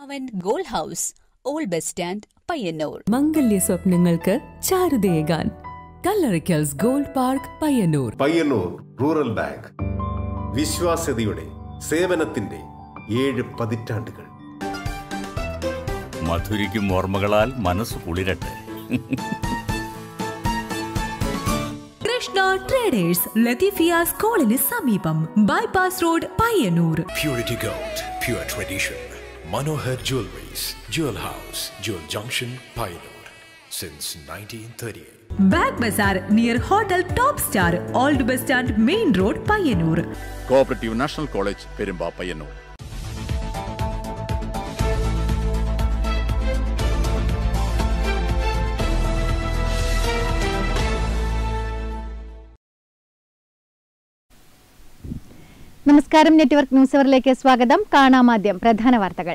അവൻ gold house old bus stand Payyanur മംഗല്യ സ്വപ്നങ്ങൾക്ക് ചാരുതയേകാൻ കല്ലറിക്കൽസ് gold park Payyanur Payyanur rural bank വിശ്വാസ്യതയുടെ സേവനത്തിന്റെ ഏഴ് പതിറ്റാണ്ടുകൾ മധുരിക്കും ഓർമ്മകളാൽ മനസ്സ് കുളിരട്ടെ കൃഷ്ണ ട്രേഡേഴ്സ് ലത്തീഫിയ സ്കൂളിന് സമീപം bypass road Payyanur Purity Gold, pure tradition. Manohar Jewelries, Jewel House, Jewel Junction, Pioneer. Since 1938. ബാഗ് ബസാർ near hotel top star old bus stand main road Payyanur cooperative national college Perumba Payyanur നമസ്കാരം നെറ്റ്വർക്ക് ന്യൂസ് അവറിലേക്ക് സ്വാഗതം കാണാമാദ്യം പ്രധാന വാർത്തകൾ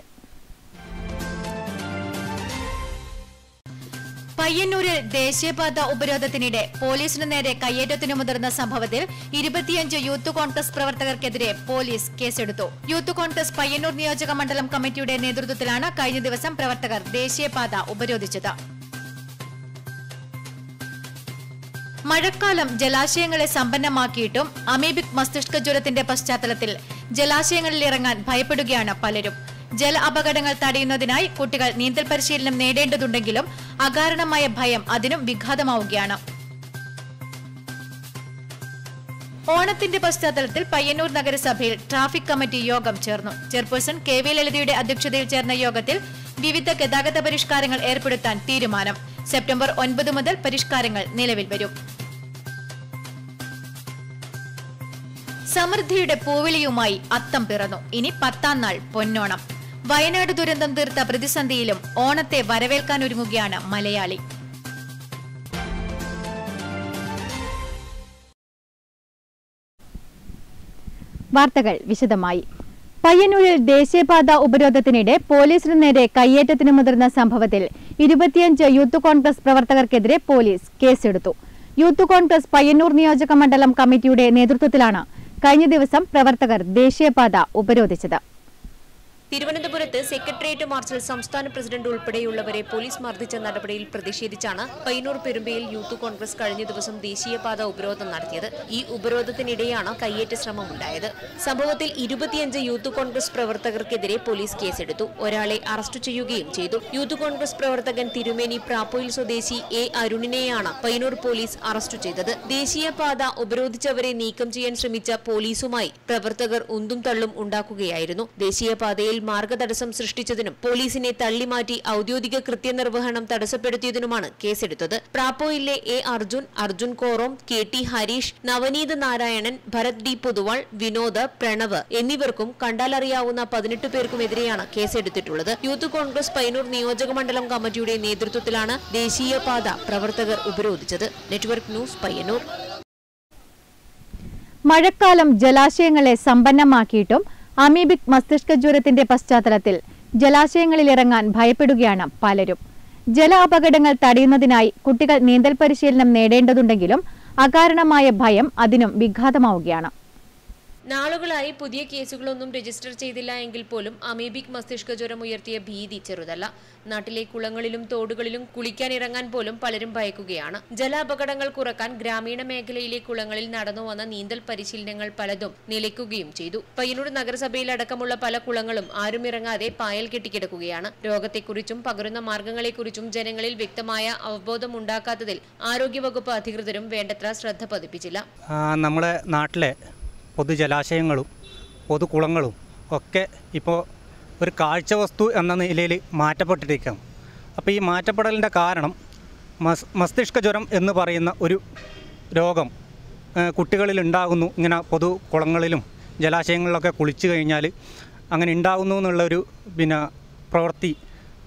പയ്യന്നൂരിൽ ദേശീയപാത ഉപരോധത്തിനിടെ പോലീസിനു നേരെ കയ്യേറ്റത്തിനു മുതിർന്ന സംഭവത്തിൽ ഇരുപത്തിയഞ്ച് യൂത്ത് കോൺഗ്രസ് പ്രവർത്തകർക്കെതിരെ പോലീസ് കേസെടുത്തു യൂത്ത് കോൺഗ്രസ് പയ്യന്നൂർ നിയോജക മണ്ഡലം കമ്മിറ്റിയുടെ നേതൃത്വത്തിലാണ് കഴിഞ്ഞ ദിവസം പ്രവർത്തകർ ദേശീയപാത ഉപരോധിച്ചത് മഴക്കാലം ജലാശയങ്ങളെ സമ്പന്നമാക്കിയിട്ടും അമീബിക് മസ്തിഷ്ക ജ്വരത്തിന്റെ പശ്ചാത്തലത്തിൽ ജലാശയങ്ങളിൽ ഇറങ്ങാൻ ഭയപ്പെടുകയാണ് പലരും ജല അപകടങ്ങൾ തടയുന്നതിനായി കുട്ടികൾ നീന്തൽ പരിശീലനം നേടേണ്ടതുണ്ടെങ്കിലും അകാരണമായ ഭയം അതിനും വിഘാതമാവുകയാണ് ഓണത്തിന്റെ പശ്ചാത്തലത്തിൽ പയ്യന്നൂർ നഗരസഭയിൽ ട്രാഫിക് കമ്മിറ്റി യോഗം ചേർന്നു ചെയർപേഴ്സൺ കെ വി ലളിതയുടെ അധ്യക്ഷതയിൽ ചേർന്ന യോഗത്തിൽ വിവിധ ഗതാഗത പരിഷ്കാരങ്ങൾ ഏർപ്പെടുത്താൻ തീരുമാനം സെപ്റ്റംബർ ഒൻപത് മുതൽ പരിഷ്കാരങ്ങൾ നിലവിൽ വരും സമൃദ്ധിയുടെ പൂവിളിയുമായി അത്തം പിറന്നു ഇനി പത്താം നാൾ പൊന്നോണം വയനാട് ദുരന്തം തീർത്ത പ്രതിസന്ധിയിലും ഓണത്തെ വരവേൽക്കാനൊരുങ്ങുകയാണ് മലയാളി വാർത്തകൾ വിശദമായി പയ്യന്നൂരിൽ ദേശീയപാത ഉപരോധത്തിനിടെ പോലീസിനു നേരെ കയ്യേറ്റത്തിന് മുതിർന്ന സംഭവത്തിൽ ഇരുപത്തിയഞ്ച് യൂത്ത് കോൺഗ്രസ് പ്രവർത്തകർക്കെതിരെ പോലീസ് കേസെടുത്തു യൂത്ത് കോൺഗ്രസ് പയ്യന്നൂർ നിയോജക മണ്ഡലം കമ്മിറ്റിയുടെ നേതൃത്വത്തിലാണ് കഴിഞ്ഞ ദിവസം പ്രവർത്തകർ ദേശീയപാത ഉപരോധിച്ചത് തിരുവനന്തപുരത്ത് സെക്രട്ടേറിയറ്റ് മാർച്ചിൽ സംസ്ഥാന പ്രസിഡന്റ് ഉൾപ്പെടെയുള്ളവരെ പോലീസ് മർദ്ദിച്ച നടപടിയിൽ പ്രതിഷേധിച്ചാണ് പയ്യന്നൂർ പെരുമ്പയിൽ യൂത്ത് കോൺഗ്രസ് കഴിഞ്ഞ ദിവസം ദേശീയപാത ഉപരോധം നടത്തിയത് ഈ ഉപരോധത്തിനിടെയാണ് കയ്യേറ്റ ശ്രമം ഉണ്ടായത് സംഭവത്തിൽ ഇരുപത്തിയഞ്ച് യൂത്ത് കോൺഗ്രസ് പ്രവർത്തകർക്കെതിരെ പോലീസ് കേസെടുത്തു ഒരാളെ അറസ്റ്റ് ചെയ്യുകയും ചെയ്തു യൂത്ത് കോൺഗ്രസ് പ്രവർത്തകൻ തിരുമേനി പ്രാപ്പോയിൽ സ്വദേശി എ അരുണിനെയാണ് പയ്യന്നൂർ പോലീസ് അറസ്റ്റ് ചെയ്തത് ദേശീയപാത ഉപരോധിച്ചവരെ നീക്കം ചെയ്യാൻ ശ്രമിച്ച പോലീസുമായി പ്രവർത്തകർ ഉന്തും തള്ളും ഉണ്ടാക്കുകയായിരുന്നു ദേശീയപാതയിൽ മാർഗതടസ്സം സൃഷ്ടിച്ചതിനും പോലീസിനെ തള്ളിമാറ്റി ഔദ്യോഗിക കൃത്യനിർവഹണം തടസ്സപ്പെടുത്തിയതിനുമാണ് കേസെടുത്തത് പ്രാപ്പോയിലെ A Arjun Arjun Korom K T Harish Navaneeth Narayanan Bharath D Pothuval Vinod Pranav എന്നിവർക്കും കണ്ടാലറിയാവുന്ന പതിനെട്ട് പേർക്കുമെതിരെയാണ് കേസെടുത്തിട്ടുള്ളത് യൂത്ത് കോൺഗ്രസ് പൈനൂർ നിയോജക മണ്ഡലം കമ്മിറ്റിയുടെ നേതൃത്വത്തിലാണ് ദേശീയപാത പ്രവർത്തകർ ഉപരോധിച്ചത് നെറ്റ്വർക്ക് ന്യൂസ് പയ്യന്നൂർ മഴക്കാലം ജലാശയങ്ങളെ സമ്പന്നമാക്കിയിട്ടും അമീബിക് മസ്തിഷ്ക ജ്വരത്തിന്റെ പശ്ചാത്തലത്തിൽ ജലാശയങ്ങളിലിറങ്ങാൻ ഭയപ്പെടുകയാണ് പലരും ജല അപകടങ്ങൾ തടയുന്നതിനായി കുട്ടികൾ നീന്തൽ പരിശീലനം നേടേണ്ടതുണ്ടെങ്കിലും അകാരണമായ ഭയം അതിനും വിഘാതമാവുകയാണ് നാളുകളായി പുതിയ കേസുകളൊന്നും രജിസ്റ്റർ ചെയ്തില്ല എങ്കിൽ പോലും അമീബിക് മസ്തിഷ്ക ജ്വരം ഉയർത്തിയ ഭീതി ചെറുതല്ല നാട്ടിലെ കുളങ്ങളിലും തോടുകളിലും കുളിക്കാൻ ഇറങ്ങാൻ പോലും പലരും ഭയക്കുകയാണ് ജലാപകടങ്ങൾ കുറക്കാൻ ഗ്രാമീണ മേഖലയിലെ കുളങ്ങളിൽ നടന്നു വന്ന നീന്തൽ പരിശീലനങ്ങൾ പലതും നിലയ്ക്കുകയും ചെയ്തു പയ്യന്നൂർ നഗരസഭയിൽ അടക്കമുള്ള പല കുളങ്ങളും ആരും ഇറങ്ങാതെ പായൽ കെട്ടിക്കിടക്കുകയാണ് രോഗത്തെക്കുറിച്ചും പകരുന്ന മാർഗങ്ങളെക്കുറിച്ചും ജനങ്ങളിൽ വ്യക്തമായ അവബോധം ഉണ്ടാക്കാത്തതിൽ ആരോഗ്യവകുപ്പ് അധികൃതരും വേണ്ടത്ര ശ്രദ്ധ പതിപ്പിച്ചില്ല ആ, നമ്മുടെ നാട്ടിലെ പൊതുജലാശയങ്ങളും പൊതുകുളങ്ങളും ഒക്കെ ഇപ്പോൾ ഒരു കാഴ്ച വസ്തു എന്ന നിലയിൽ മാറ്റപ്പെട്ടിരിക്കുകയാണ് അപ്പോൾ ഈ മാറ്റപ്പെടലിൻ്റെ കാരണം മസ് മസ്തിഷ്ക ജ്വരം എന്ന് പറയുന്ന ഒരു രോഗം ആ, കുട്ടികളിൽ ഉണ്ടാകുന്നു ഇങ്ങനെ പൊതു കുളങ്ങളിലും ജലാശയങ്ങളിലൊക്കെ കുളിച്ചു കഴിഞ്ഞാൽ അങ്ങനെ ഉണ്ടാകുന്നു എന്നുള്ളൊരു പിന്നെ പ്രവൃത്തി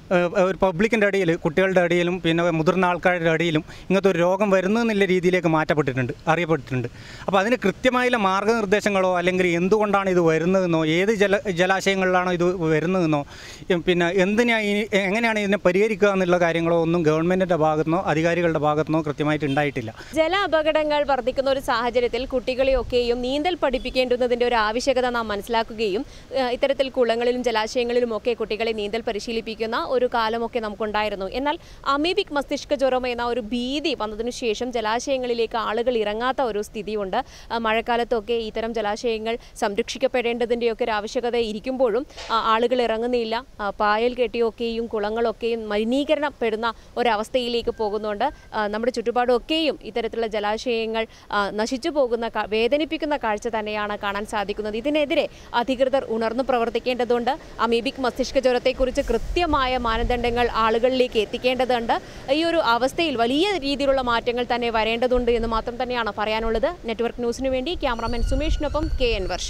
ഏഹ്, ഒരു പബ്ലിക്കിൻ്റെ ഇടയിൽ കുട്ടികളുടെ ഇടയിലും പിന്നെ മുതിർന്ന ആൾക്കാരുടെ ഇടയിലും ഇങ്ങനത്തെ ഒരു രോഗം വരുന്നു എന്നുള്ള രീതിയിലേക്ക് മാറ്റപ്പെട്ടിട്ടുണ്ട് അറിയപ്പെട്ടിട്ടുണ്ട് അപ്പോൾ അതിന് കൃത്യമായുള്ള മാർഗ്ഗനിർദ്ദേശങ്ങളോ അല്ലെങ്കിൽ എന്തുകൊണ്ടാണ് ഇത് വരുന്നതെന്നോ ഏത് ജല ജലാശയങ്ങളിലാണോ ഇത് വരുന്നതെന്നോ ഉം, പിന്നെ എന്തിനാണ് ഇനി എങ്ങനെയാണ് ഇതിനെ പരിഹരിക്കുക എന്നുള്ള കാര്യങ്ങളോ ഒന്നും ഗവൺമെൻറ്റിൻ്റെ ഭാഗത്തുനിന്നോ അധികാരികളുടെ ഭാഗത്തുനിന്നോ കൃത്യമായിട്ട് ഉണ്ടായിട്ടില്ല ജല അപകടങ്ങൾ വർദ്ധിക്കുന്ന ഒരു സാഹചര്യത്തിൽ കുട്ടികളെയൊക്കെയും നീന്തൽ പഠിപ്പിക്കേണ്ടുന്നതിന്റെ ഒരു ആവശ്യകത നാം മനസ്സിലാക്കുകയും ഏഹ്, ഇത്തരത്തിൽ കുളങ്ങളിലും ജലാശയങ്ങളിലും ഒക്കെ കുട്ടികളെ നീന്തൽ പരിശീലിപ്പിക്കുന്ന ഒരു കാലമൊക്കെ നമുക്കുണ്ടായിരുന്നു എന്നാൽ അമീബിക് മസ്തിഷ്ക ജ്വരം എന്ന ഒരു ഭീതി വന്നതിനു ശേഷം ജലാശയങ്ങളിലേക്ക് ആളുകൾ ഇറങ്ങാത്ത ഒരു സ്ഥിതിയുണ്ട് ആ, മഴക്കാലത്തൊക്കെ ഇത്തരം ജലാശയങ്ങൾ സംരക്ഷിക്കപ്പെടേണ്ടതിൻ്റെയൊക്കെ ഒരു ആവശ്യകത ഇരിക്കുമ്പോഴും ആ, ആളുകൾ ഇറങ്ങുന്നില്ല ആ, പായൽ കെട്ടിയൊക്കെയും കുളങ്ങളൊക്കെയും മലിനീകരണപ്പെടുന്ന ഒരവസ്ഥയിലേക്ക് പോകുന്നുണ്ട് ആ, നമ്മുടെ ചുറ്റുപാടൊക്കെയും ഇത്തരത്തിലുള്ള ജലാശയങ്ങൾ ആ, നശിച്ചു പോകുന്ന കാ- വേദനിപ്പിക്കുന്ന കാഴ്ച തന്നെയാണ് കാണാൻ സാധിക്കുന്നത് ഇതിനെതിരെ അധികൃതർ ഉണർന്നു പ്രവർത്തിക്കേണ്ടതുണ്ട് അമീബിക് മസ്തിഷ്ക ജ്വരത്തെക്കുറിച്ച് കൃത്യമായ മാനദണ്ഡങ്ങൾ ആളുകളിലേക്ക് എത്തിക്കേണ്ടതുണ്ട് ഈ ഒരു അവസ്ഥയിൽ വലിയ രീതിയിലുള്ള മാറ്റങ്ങൾ തന്നെ വരേണ്ടതുണ്ട് എന്ന് മാത്രം തന്നെയാണ് പറയാനുള്ളത് നെറ്റ്വർക്ക് ന്യൂസിനു വേണ്ടി ക്യാമറാമാൻ സുമേഷിനൊപ്പം കെ എൻ വർഷ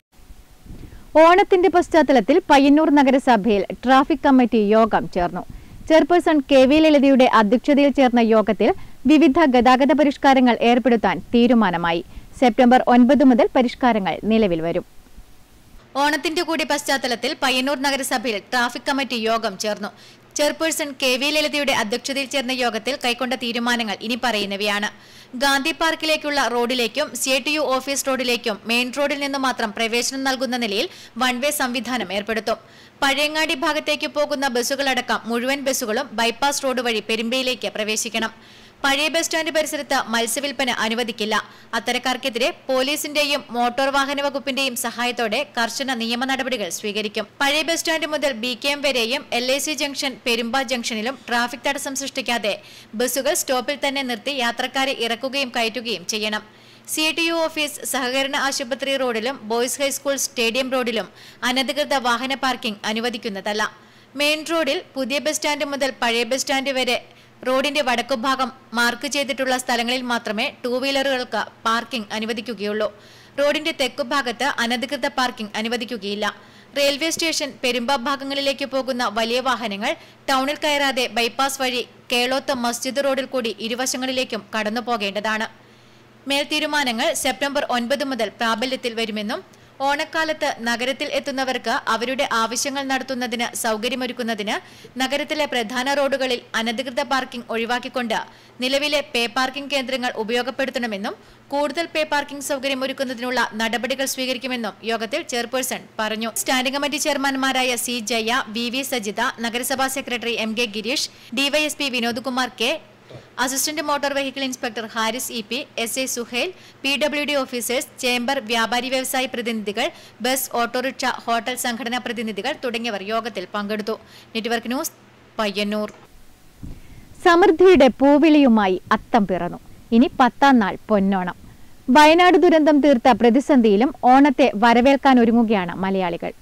ഓണത്തിന്റെ പശ്ചാത്തലത്തിൽ പയ്യന്നൂർ നഗരസഭയിൽ ട്രാഫിക് കമ്മിറ്റി യോഗം ചേർന്നു ചെയർപേഴ്സൺ കെ വി ലളിതയുടെ അധ്യക്ഷതയിൽ ചേർന്ന യോഗത്തിൽ വിവിധ ഗതാഗത പരിഷ്കാരങ്ങൾ ഏർപ്പെടുത്താൻ തീരുമാനമായി സെപ്റ്റംബർ ഒൻപത് മുതൽ പരിഷ്കാരങ്ങൾ നിലവിൽ വരും ഓണത്തിന്റെ കൂടി പശ്ചാത്തലത്തിൽ പയ്യന്നൂർ നഗരസഭയിൽ ട്രാഫിക് കമ്മിറ്റി യോഗം ചേർന്നു ചെയർപേഴ്സൺ കെ വി ലളിതയുടെ അധ്യക്ഷതയിൽ ചേർന്ന യോഗത്തിൽ കൈക്കൊണ്ട തീരുമാനങ്ങൾ ഇനി പറയുന്നവയാണ് ഗാന്ധി പാർക്കിലേക്കുള്ള റോഡിലേക്കും സി ടി യു ഓഫീസ് റോഡിലേക്കും മെയിൻ റോഡിൽ നിന്ന് മാത്രം പ്രവേശനം നൽകുന്ന നിലയിൽ വൺ വേ സംവിധാനം ഏർപ്പെടുത്തും പഴയങ്ങാടി ഭാഗത്തേക്ക് പോകുന്ന ബസ്സുകളടക്കം മുഴുവൻ ബസ്സുകളും ബൈപ്പാസ് റോഡ് വഴി പെരുമ്പയിലേക്ക് പ്രവേശിക്കണം പഴയ ബസ് സ്റ്റാൻഡ് പരിസരത്ത് മത്സ്യവിൽപ്പന അനുവദിക്കില്ല അത്തരക്കാർക്കെതിരെ പോലീസിന്റെയും മോട്ടോർ വാഹന വകുപ്പിന്റെയും സഹായത്തോടെ കർശന നിയമ നടപടികൾ സ്വീകരിക്കും പഴയ ബസ് സ്റ്റാൻഡ് മുതൽ ബി കെ എം വരെയും L I C junction Perumba ജംഗ്ഷനിലും ട്രാഫിക് തടസ്സം സൃഷ്ടിക്കാതെ ബസ്സുകൾ സ്റ്റോപ്പിൽ തന്നെ നിർത്തി യാത്രക്കാരെ ഇറക്കുകയും കയറ്റുകയും ചെയ്യണം സി ടി യു ഓഫീസ് സഹകരണ ആശുപത്രി റോഡിലും ബോയ്സ് ഹൈസ്കൂൾ സ്റ്റേഡിയം റോഡിലും അനധികൃത വാഹന പാർക്കിംഗ് അനുവദിക്കുന്നതല്ല മെയിൻ റോഡിൽ പുതിയ ബസ് സ്റ്റാൻഡ് മുതൽ പഴയ ബസ് സ്റ്റാൻഡ് വരെ റോഡിന്റെ വടക്കുഭാഗം മാർക്ക് ചെയ്തിട്ടുള്ള സ്ഥലങ്ങളിൽ മാത്രമേ ടൂ വീലറുകൾക്ക് പാർക്കിംഗ് അനുവദിക്കുകയുള്ളൂ റോഡിന്റെ തെക്കുഭാഗത്ത് അനധികൃത പാർക്കിംഗ് അനുവദിക്കുകയില്ല റെയിൽവേ സ്റ്റേഷൻ പെരുമ്പ ഭാഗങ്ങളിലേക്ക് പോകുന്ന വലിയ വാഹനങ്ങൾ ടൗണിൽ കയറാതെ ബൈപ്പാസ് വഴി കേളോത്ത് മസ്ജിദ് റോഡിൽ കൂടി ഇരുവശങ്ങളിലേക്കും കടന്നു പോകേണ്ടതാണ് മേൽ തീരുമാനങ്ങൾ സെപ്റ്റംബർ ഒൻപത് മുതൽ പ്രാബല്യത്തിൽ വരുമെന്നും ഓണക്കാലത്ത് നഗരത്തിൽ എത്തുന്നവർക്ക് അവരുടെ ആവശ്യങ്ങൾ നടത്തുന്നതിന് സൗകര്യമൊരുക്കുന്നതിന് നഗരത്തിലെ പ്രധാന റോഡുകളിൽ അനധികൃത പാർക്കിംഗ് ഒഴിവാക്കിക്കൊണ്ട് നിലവിലെ പേ പാർക്കിംഗ് കേന്ദ്രങ്ങൾ ഉപയോഗപ്പെടുത്തണമെന്നും കൂടുതൽ പേ പാർക്കിംഗ് സൗകര്യമൊരുക്കുന്നതിനുള്ള നടപടികൾ സ്വീകരിക്കുമെന്നും യോഗത്തിൽ ചെയർപേഴ്സൺ പറഞ്ഞു സ്റ്റാൻഡിംഗ് കമ്മിറ്റി ചെയർമാൻമാരായ C Jaya V V Sajitha നഗരസഭാ secretary M K Girish DYSP Vinod Kumar K assistant motor vehicle inspector Haris E P S A Suhail P W D officers chamber വ്യാപാരി വ്യവസായി പ്രതിനിധികൾ ബസ് ഓട്ടോറിക്ഷ ഹോട്ടൽ സംഘടനാ പ്രതിനിധികൾ തുടങ്ങിയവർ യോഗത്തിൽ പങ്കെടുത്തു നെറ്റ്വർക്ക് ന്യൂസ് പയ്യന്നൂർ സമൃദ്ധിയുടെ പൂവിളിയുമായി അത്തം പിറന്നു ഇനി പത്താം നാൾ പൊന്നോണം വയനാട് ദുരന്തം തീർത്ത പ്രതിസന്ധിയിലും ഓണത്തെ വരവേൽക്കാൻ ഒരുങ്ങുകയാണ് മലയാളികൾ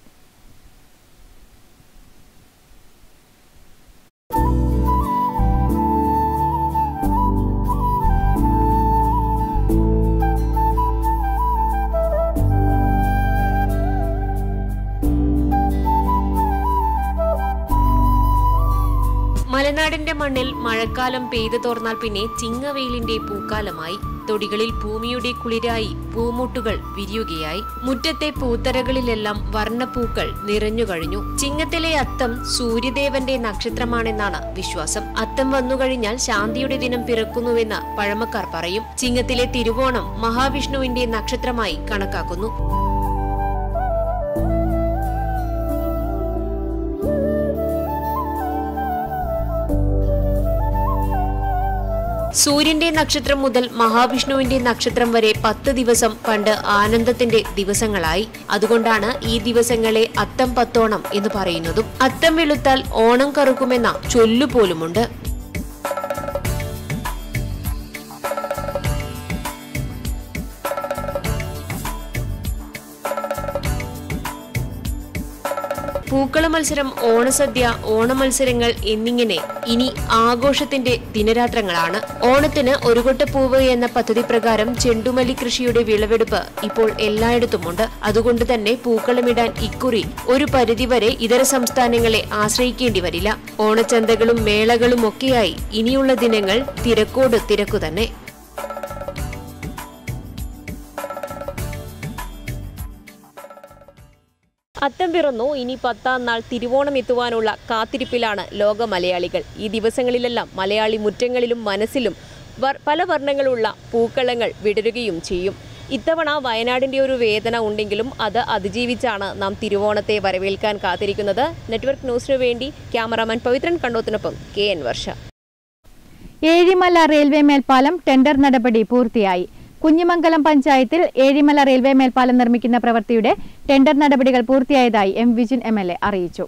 മലനാടിന്റെ മണ്ണിൽ മഴക്കാലം പെയ്തു തോർന്നാൽ പിന്നെ ചിങ്ങവെയിലിന്റെ പൂക്കാലമായി തൊടികളിൽ ഭൂമിയുടെ കുളിരായി പൂമുട്ടുകൾ വിരിയുകയായി മുറ്റത്തെ പൂത്തരകളിലെല്ലാം വർണ്ണപ്പൂക്കൾ നിറഞ്ഞു കഴിഞ്ഞു ചിങ്ങത്തിലെ അത്തം സൂര്യദേവന്റെ നക്ഷത്രമാണെന്നാണ് വിശ്വാസം അത്തം വന്നുകഴിഞ്ഞാൽ ശാന്തിയുടെ ദിനം പിറക്കുന്നുവെന്ന് പഴമക്കാർ പറയും ചിങ്ങത്തിലെ തിരുവോണം മഹാവിഷ്ണുവിന്റെ നക്ഷത്രമായി കണക്കാക്കുന്നു സൂര്യന്റെ നക്ഷത്രം മുതൽ മഹാവിഷ്ണുവിന്റെ നക്ഷത്രം വരെ പത്ത് ദിവസം പണ്ട് ആനന്ദത്തിന്റെ ദിവസങ്ങളായി അതുകൊണ്ടാണ് ഈ ദിവസങ്ങളെ അത്തം പത്തോണം എന്ന് പറയുന്നതും അത്തം വെളുത്താൽ ഓണം കറുക്കുമെന്ന ചൊല്ലുപോലുമുണ്ട് പൂക്കള മത്സരം ഓണസദ്യ ഓണമത്സരങ്ങൾ എന്നിങ്ങനെ ഇനി ആഘോഷത്തിന്റെ ദിനരാത്രങ്ങളാണ് ഓണത്തിന് ഒരു കൊട്ട പൂവ് എന്ന പദ്ധതി പ്രകാരം ചെണ്ടുമല്ലി കൃഷിയുടെ വിളവെടുപ്പ് ഇപ്പോൾ എല്ലായിടത്തുമുണ്ട് അതുകൊണ്ട് തന്നെ പൂക്കളമിടാൻ ഇക്കുറി ഒരു പരിധിവരെ ഇതര സംസ്ഥാനങ്ങളെ ആശ്രയിക്കേണ്ടി വരില്ല ഓണച്ചന്തകളും മേളകളും ഒക്കെയായി ഇനിയുള്ള ദിനങ്ങൾ തിരക്കോട് തിരക്കു തന്നെ അത്തം പിറന്നു ഇനി പത്താം നാൾ തിരുവോണം എത്തുവാനുള്ള കാത്തിരിപ്പിലാണ് ലോക മലയാളികൾ ഈ ദിവസങ്ങളിലെല്ലാം മലയാളി മുറ്റങ്ങളിലും മനസ്സിലും വർ- പല വർണ്ണങ്ങളുള്ള പൂക്കളങ്ങൾ വിടരുകയും ചെയ്യും ഇത്തവണ വയനാടിന്റെ ഒരു വേദന ഉണ്ടെങ്കിലും അത് അതിജീവിച്ചാണ് നാം തിരുവോണത്തെ വരവേൽക്കാൻ കാത്തിരിക്കുന്നത് നെറ്റ്വർക്ക് ന്യൂസിനു വേണ്ടി ക്യാമറാമാൻ പവിത്രൻ കണ്ടോത്തിനൊപ്പം K N Varsha Ezhimala railway മേൽപ്പാലം ടെൻഡർ നടപടി പൂർത്തിയായി കുഞ്ഞിമംഗലം പഞ്ചായത്തിൽ ഏഴിമല റെയിൽവേ മേൽപ്പാലം നിർമ്മിക്കുന്ന പ്രവൃത്തിയുടെ ടെൻഡർ നടപടികൾ പൂർത്തിയായതായി എം വിജിൻ എം അറിയിച്ചു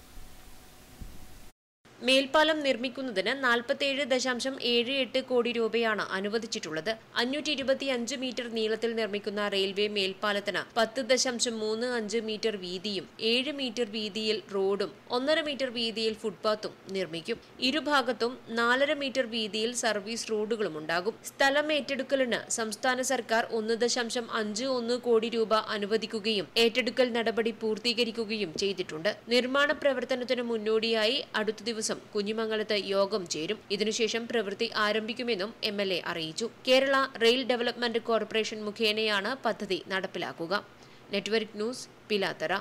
മേൽപ്പാലം നിർമ്മിക്കുന്നതിന് നാൽപ്പത്തിയേഴ് ദശാംശം ഏഴ് എട്ട് കോടി രൂപയാണ് അനുവദിച്ചിട്ടുള്ളത് അഞ്ഞൂറ്റി ഇരുപത്തി അഞ്ച് മീറ്റർ നീളത്തിൽ നിർമ്മിക്കുന്ന റെയിൽവേ മേൽപ്പാലത്തിന് പത്ത് ദശാംശം മൂന്ന് അഞ്ച് മീറ്റർ വീതിയും ഏഴ് മീറ്റർ വീതിയിൽ റോഡും ഒന്നര മീറ്റർ വീതിയിൽ ഫുട്പാത്തും നിർമ്മിക്കും ഇരുഭാഗത്തും നാലര മീറ്റർ വീതിയിൽ സർവീസ് റോഡുകളും ഉണ്ടാകും സ്ഥലം ഏറ്റെടുക്കലിന് സംസ്ഥാന സർക്കാർ ഒന്ന് ദശാംശം അഞ്ച് ഒന്ന് കോടി രൂപ അനുവദിക്കുകയും ഏറ്റെടുക്കൽ നടപടി പൂർത്തീകരിക്കുകയും ചെയ്തിട്ടുണ്ട് നിർമ്മാണ പ്രവർത്തനത്തിന് മുന്നോടിയായി അടുത്ത ദിവസം കുഞ്ഞിമംഗലത്ത് യോഗം ചേരും ഇതിനുശേഷം പ്രവൃത്തി ആരംഭിക്കുമെന്നും എം എൽ എ അറിയിച്ചു കേരള റെയിൽ ഡെവലപ്മെന്റ് കോർപ്പറേഷൻ മുഖേനയാണ് പദ്ധതി നടപ്പിലാക്കുക നെറ്റ്വർക്ക് ന്യൂസ് പിലാത്തറ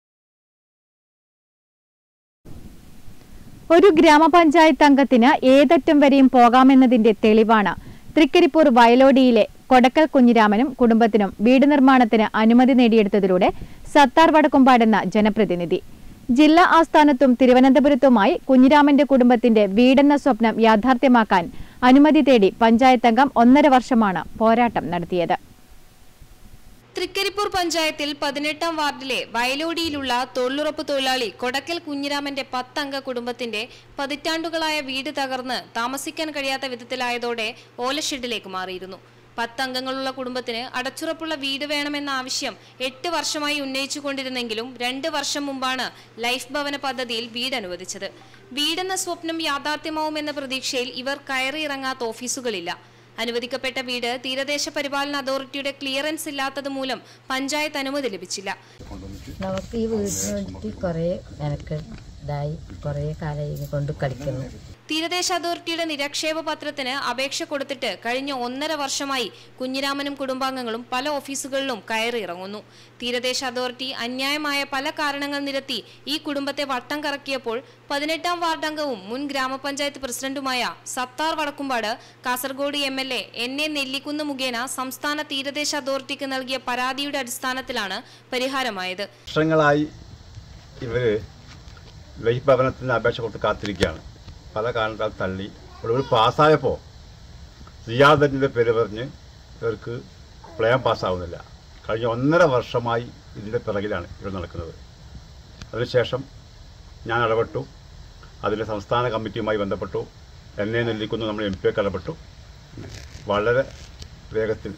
ഒരു ഗ്രാമപഞ്ചായത്ത് അംഗത്തിന് ഏതറ്റം വരെയും പോകാമെന്നതിന്റെ തെളിവാണ് തൃക്കരിപ്പൂർ വയലോടിയിലെ കൊടക്കൽ കുഞ്ഞിരാമനും കുടുംബത്തിനും വീട് നിർമ്മാണത്തിന് അനുമതി നേടിയെടുത്തതിലൂടെ സത്താർ വടക്കുംപാടെന്ന ജനപ്രതിനിധി ജില്ലാ ആസ്ഥാനത്തും തിരുവനന്തപുരത്തുമായി കുഞ്ഞിരാമന്റെ കുടുംബത്തിന്റെ വീടെന്ന സ്വപ്നം യാഥാർത്ഥ്യമാക്കാൻ അനുമതി തേടി പഞ്ചായത്ത് അംഗം ഒന്നര വർഷമാണ് പോരാട്ടം നടത്തിയത് തൃക്കരിപ്പൂർ പഞ്ചായത്തിൽ പതിനെട്ടാം വാർഡിലെ വയലോടിയിലുള്ള തൊഴിലുറപ്പ് തൊഴിലാളി കൊടക്കൽ കുഞ്ഞിരാമന്റെ പത്തംഗ കുടുംബത്തിന്റെ പതിറ്റാണ്ടുകളായ വീട് തകർന്ന് താമസിക്കാൻ കഴിയാത്ത വിധത്തിലായതോടെ ഓലഷെഡിലേക്ക് മാറിയിരുന്നു പത്തംഗങ്ങളുള്ള കുടുംബത്തിന് അടച്ചുറപ്പുള്ള വീട് വേണമെന്ന ആവശ്യം എട്ട് വർഷമായി ഉന്നയിച്ചുകൊണ്ടിരുന്നെങ്കിലും രണ്ട് വർഷം മുമ്പാണ് ലൈഫ് ഭവന പദ്ധതിയിൽ വീട് അനുവദിച്ചത് വീടെന്ന സ്വപ്നം യാഥാർത്ഥ്യമാവുമെന്ന പ്രതീക്ഷയിൽ ഇവർ കയറിയിറങ്ങാത്ത ഓഫീസുകളില്ല അനുവദിക്കപ്പെട്ട വീട് തീരദേശ പരിപാലന അതോറിറ്റിയുടെ ക്ലിയറൻസ് ഇല്ലാത്തത് മൂലം പഞ്ചായത്ത് അനുമതി ലഭിച്ചില്ല നമുക്ക് ഈ വീടിന് വേണ്ടിയിട്ട് കുറേ എനക്ക് ഇതായി കുറേ കാലം കൊണ്ട് കളിക്കുന്നു തീരദേശ അതോറിറ്റിയുടെ നിരക്ഷേപ പത്രത്തിന് അപേക്ഷ കൊടുത്തിട്ട് കഴിഞ്ഞ ഒന്നര വർഷമായി കുഞ്ഞിരാമനും കുടുംബാംഗങ്ങളും പല ഓഫീസുകളിലും കയറിയിറങ്ങുന്നു തീരദേശ അതോറിറ്റി അന്യായമായ പല കാരണങ്ങൾ നിരത്തി ഈ കുടുംബത്തെ വട്ടം കറക്കിയപ്പോൾ പതിനെട്ടാം വാർഡ് അംഗവും മുൻ ഗ്രാമപഞ്ചായത്ത് പ്രസിഡന്റുമായ Sattar Vadakkumpad Kasaragod M L A N A Nellikkunnu മുഖേന സംസ്ഥാന തീരദേശ അതോറിറ്റിക്ക് നൽകിയ പരാതിയുടെ അടിസ്ഥാനത്തിലാണ് പരിഹാരമായത് വർഷങ്ങളായി ഇവർ ലൈഫ് ഭവനത്തിന് അപേക്ഷ കൊടുത്ത് കാത്തിരിക്കുകയാണ് പല കാരണത്താൽ തള്ളി ഒടുവിൽ പാസ്സായപ്പോൾ സിയാദത്തിൻ്റെ പേര് പറഞ്ഞ് ഇവർക്ക് പ്ലാൻ പാസ്സാവുന്നില്ല കഴിഞ്ഞ ഒന്നര വർഷമായി ഇതിൻ്റെ പിറകിലാണ് ഇവർ നടക്കുന്നത് അതിനുശേഷം ഞാൻ ഇടപെട്ടു അതിൻ്റെ സംസ്ഥാന കമ്മിറ്റിയുമായി ബന്ധപ്പെട്ടു എന്നെ നെല്ലിക്കുന്നു നമ്മൾ എം പി ഒക്കെ ഇടപെട്ടു വളരെ വേഗത്തിൽ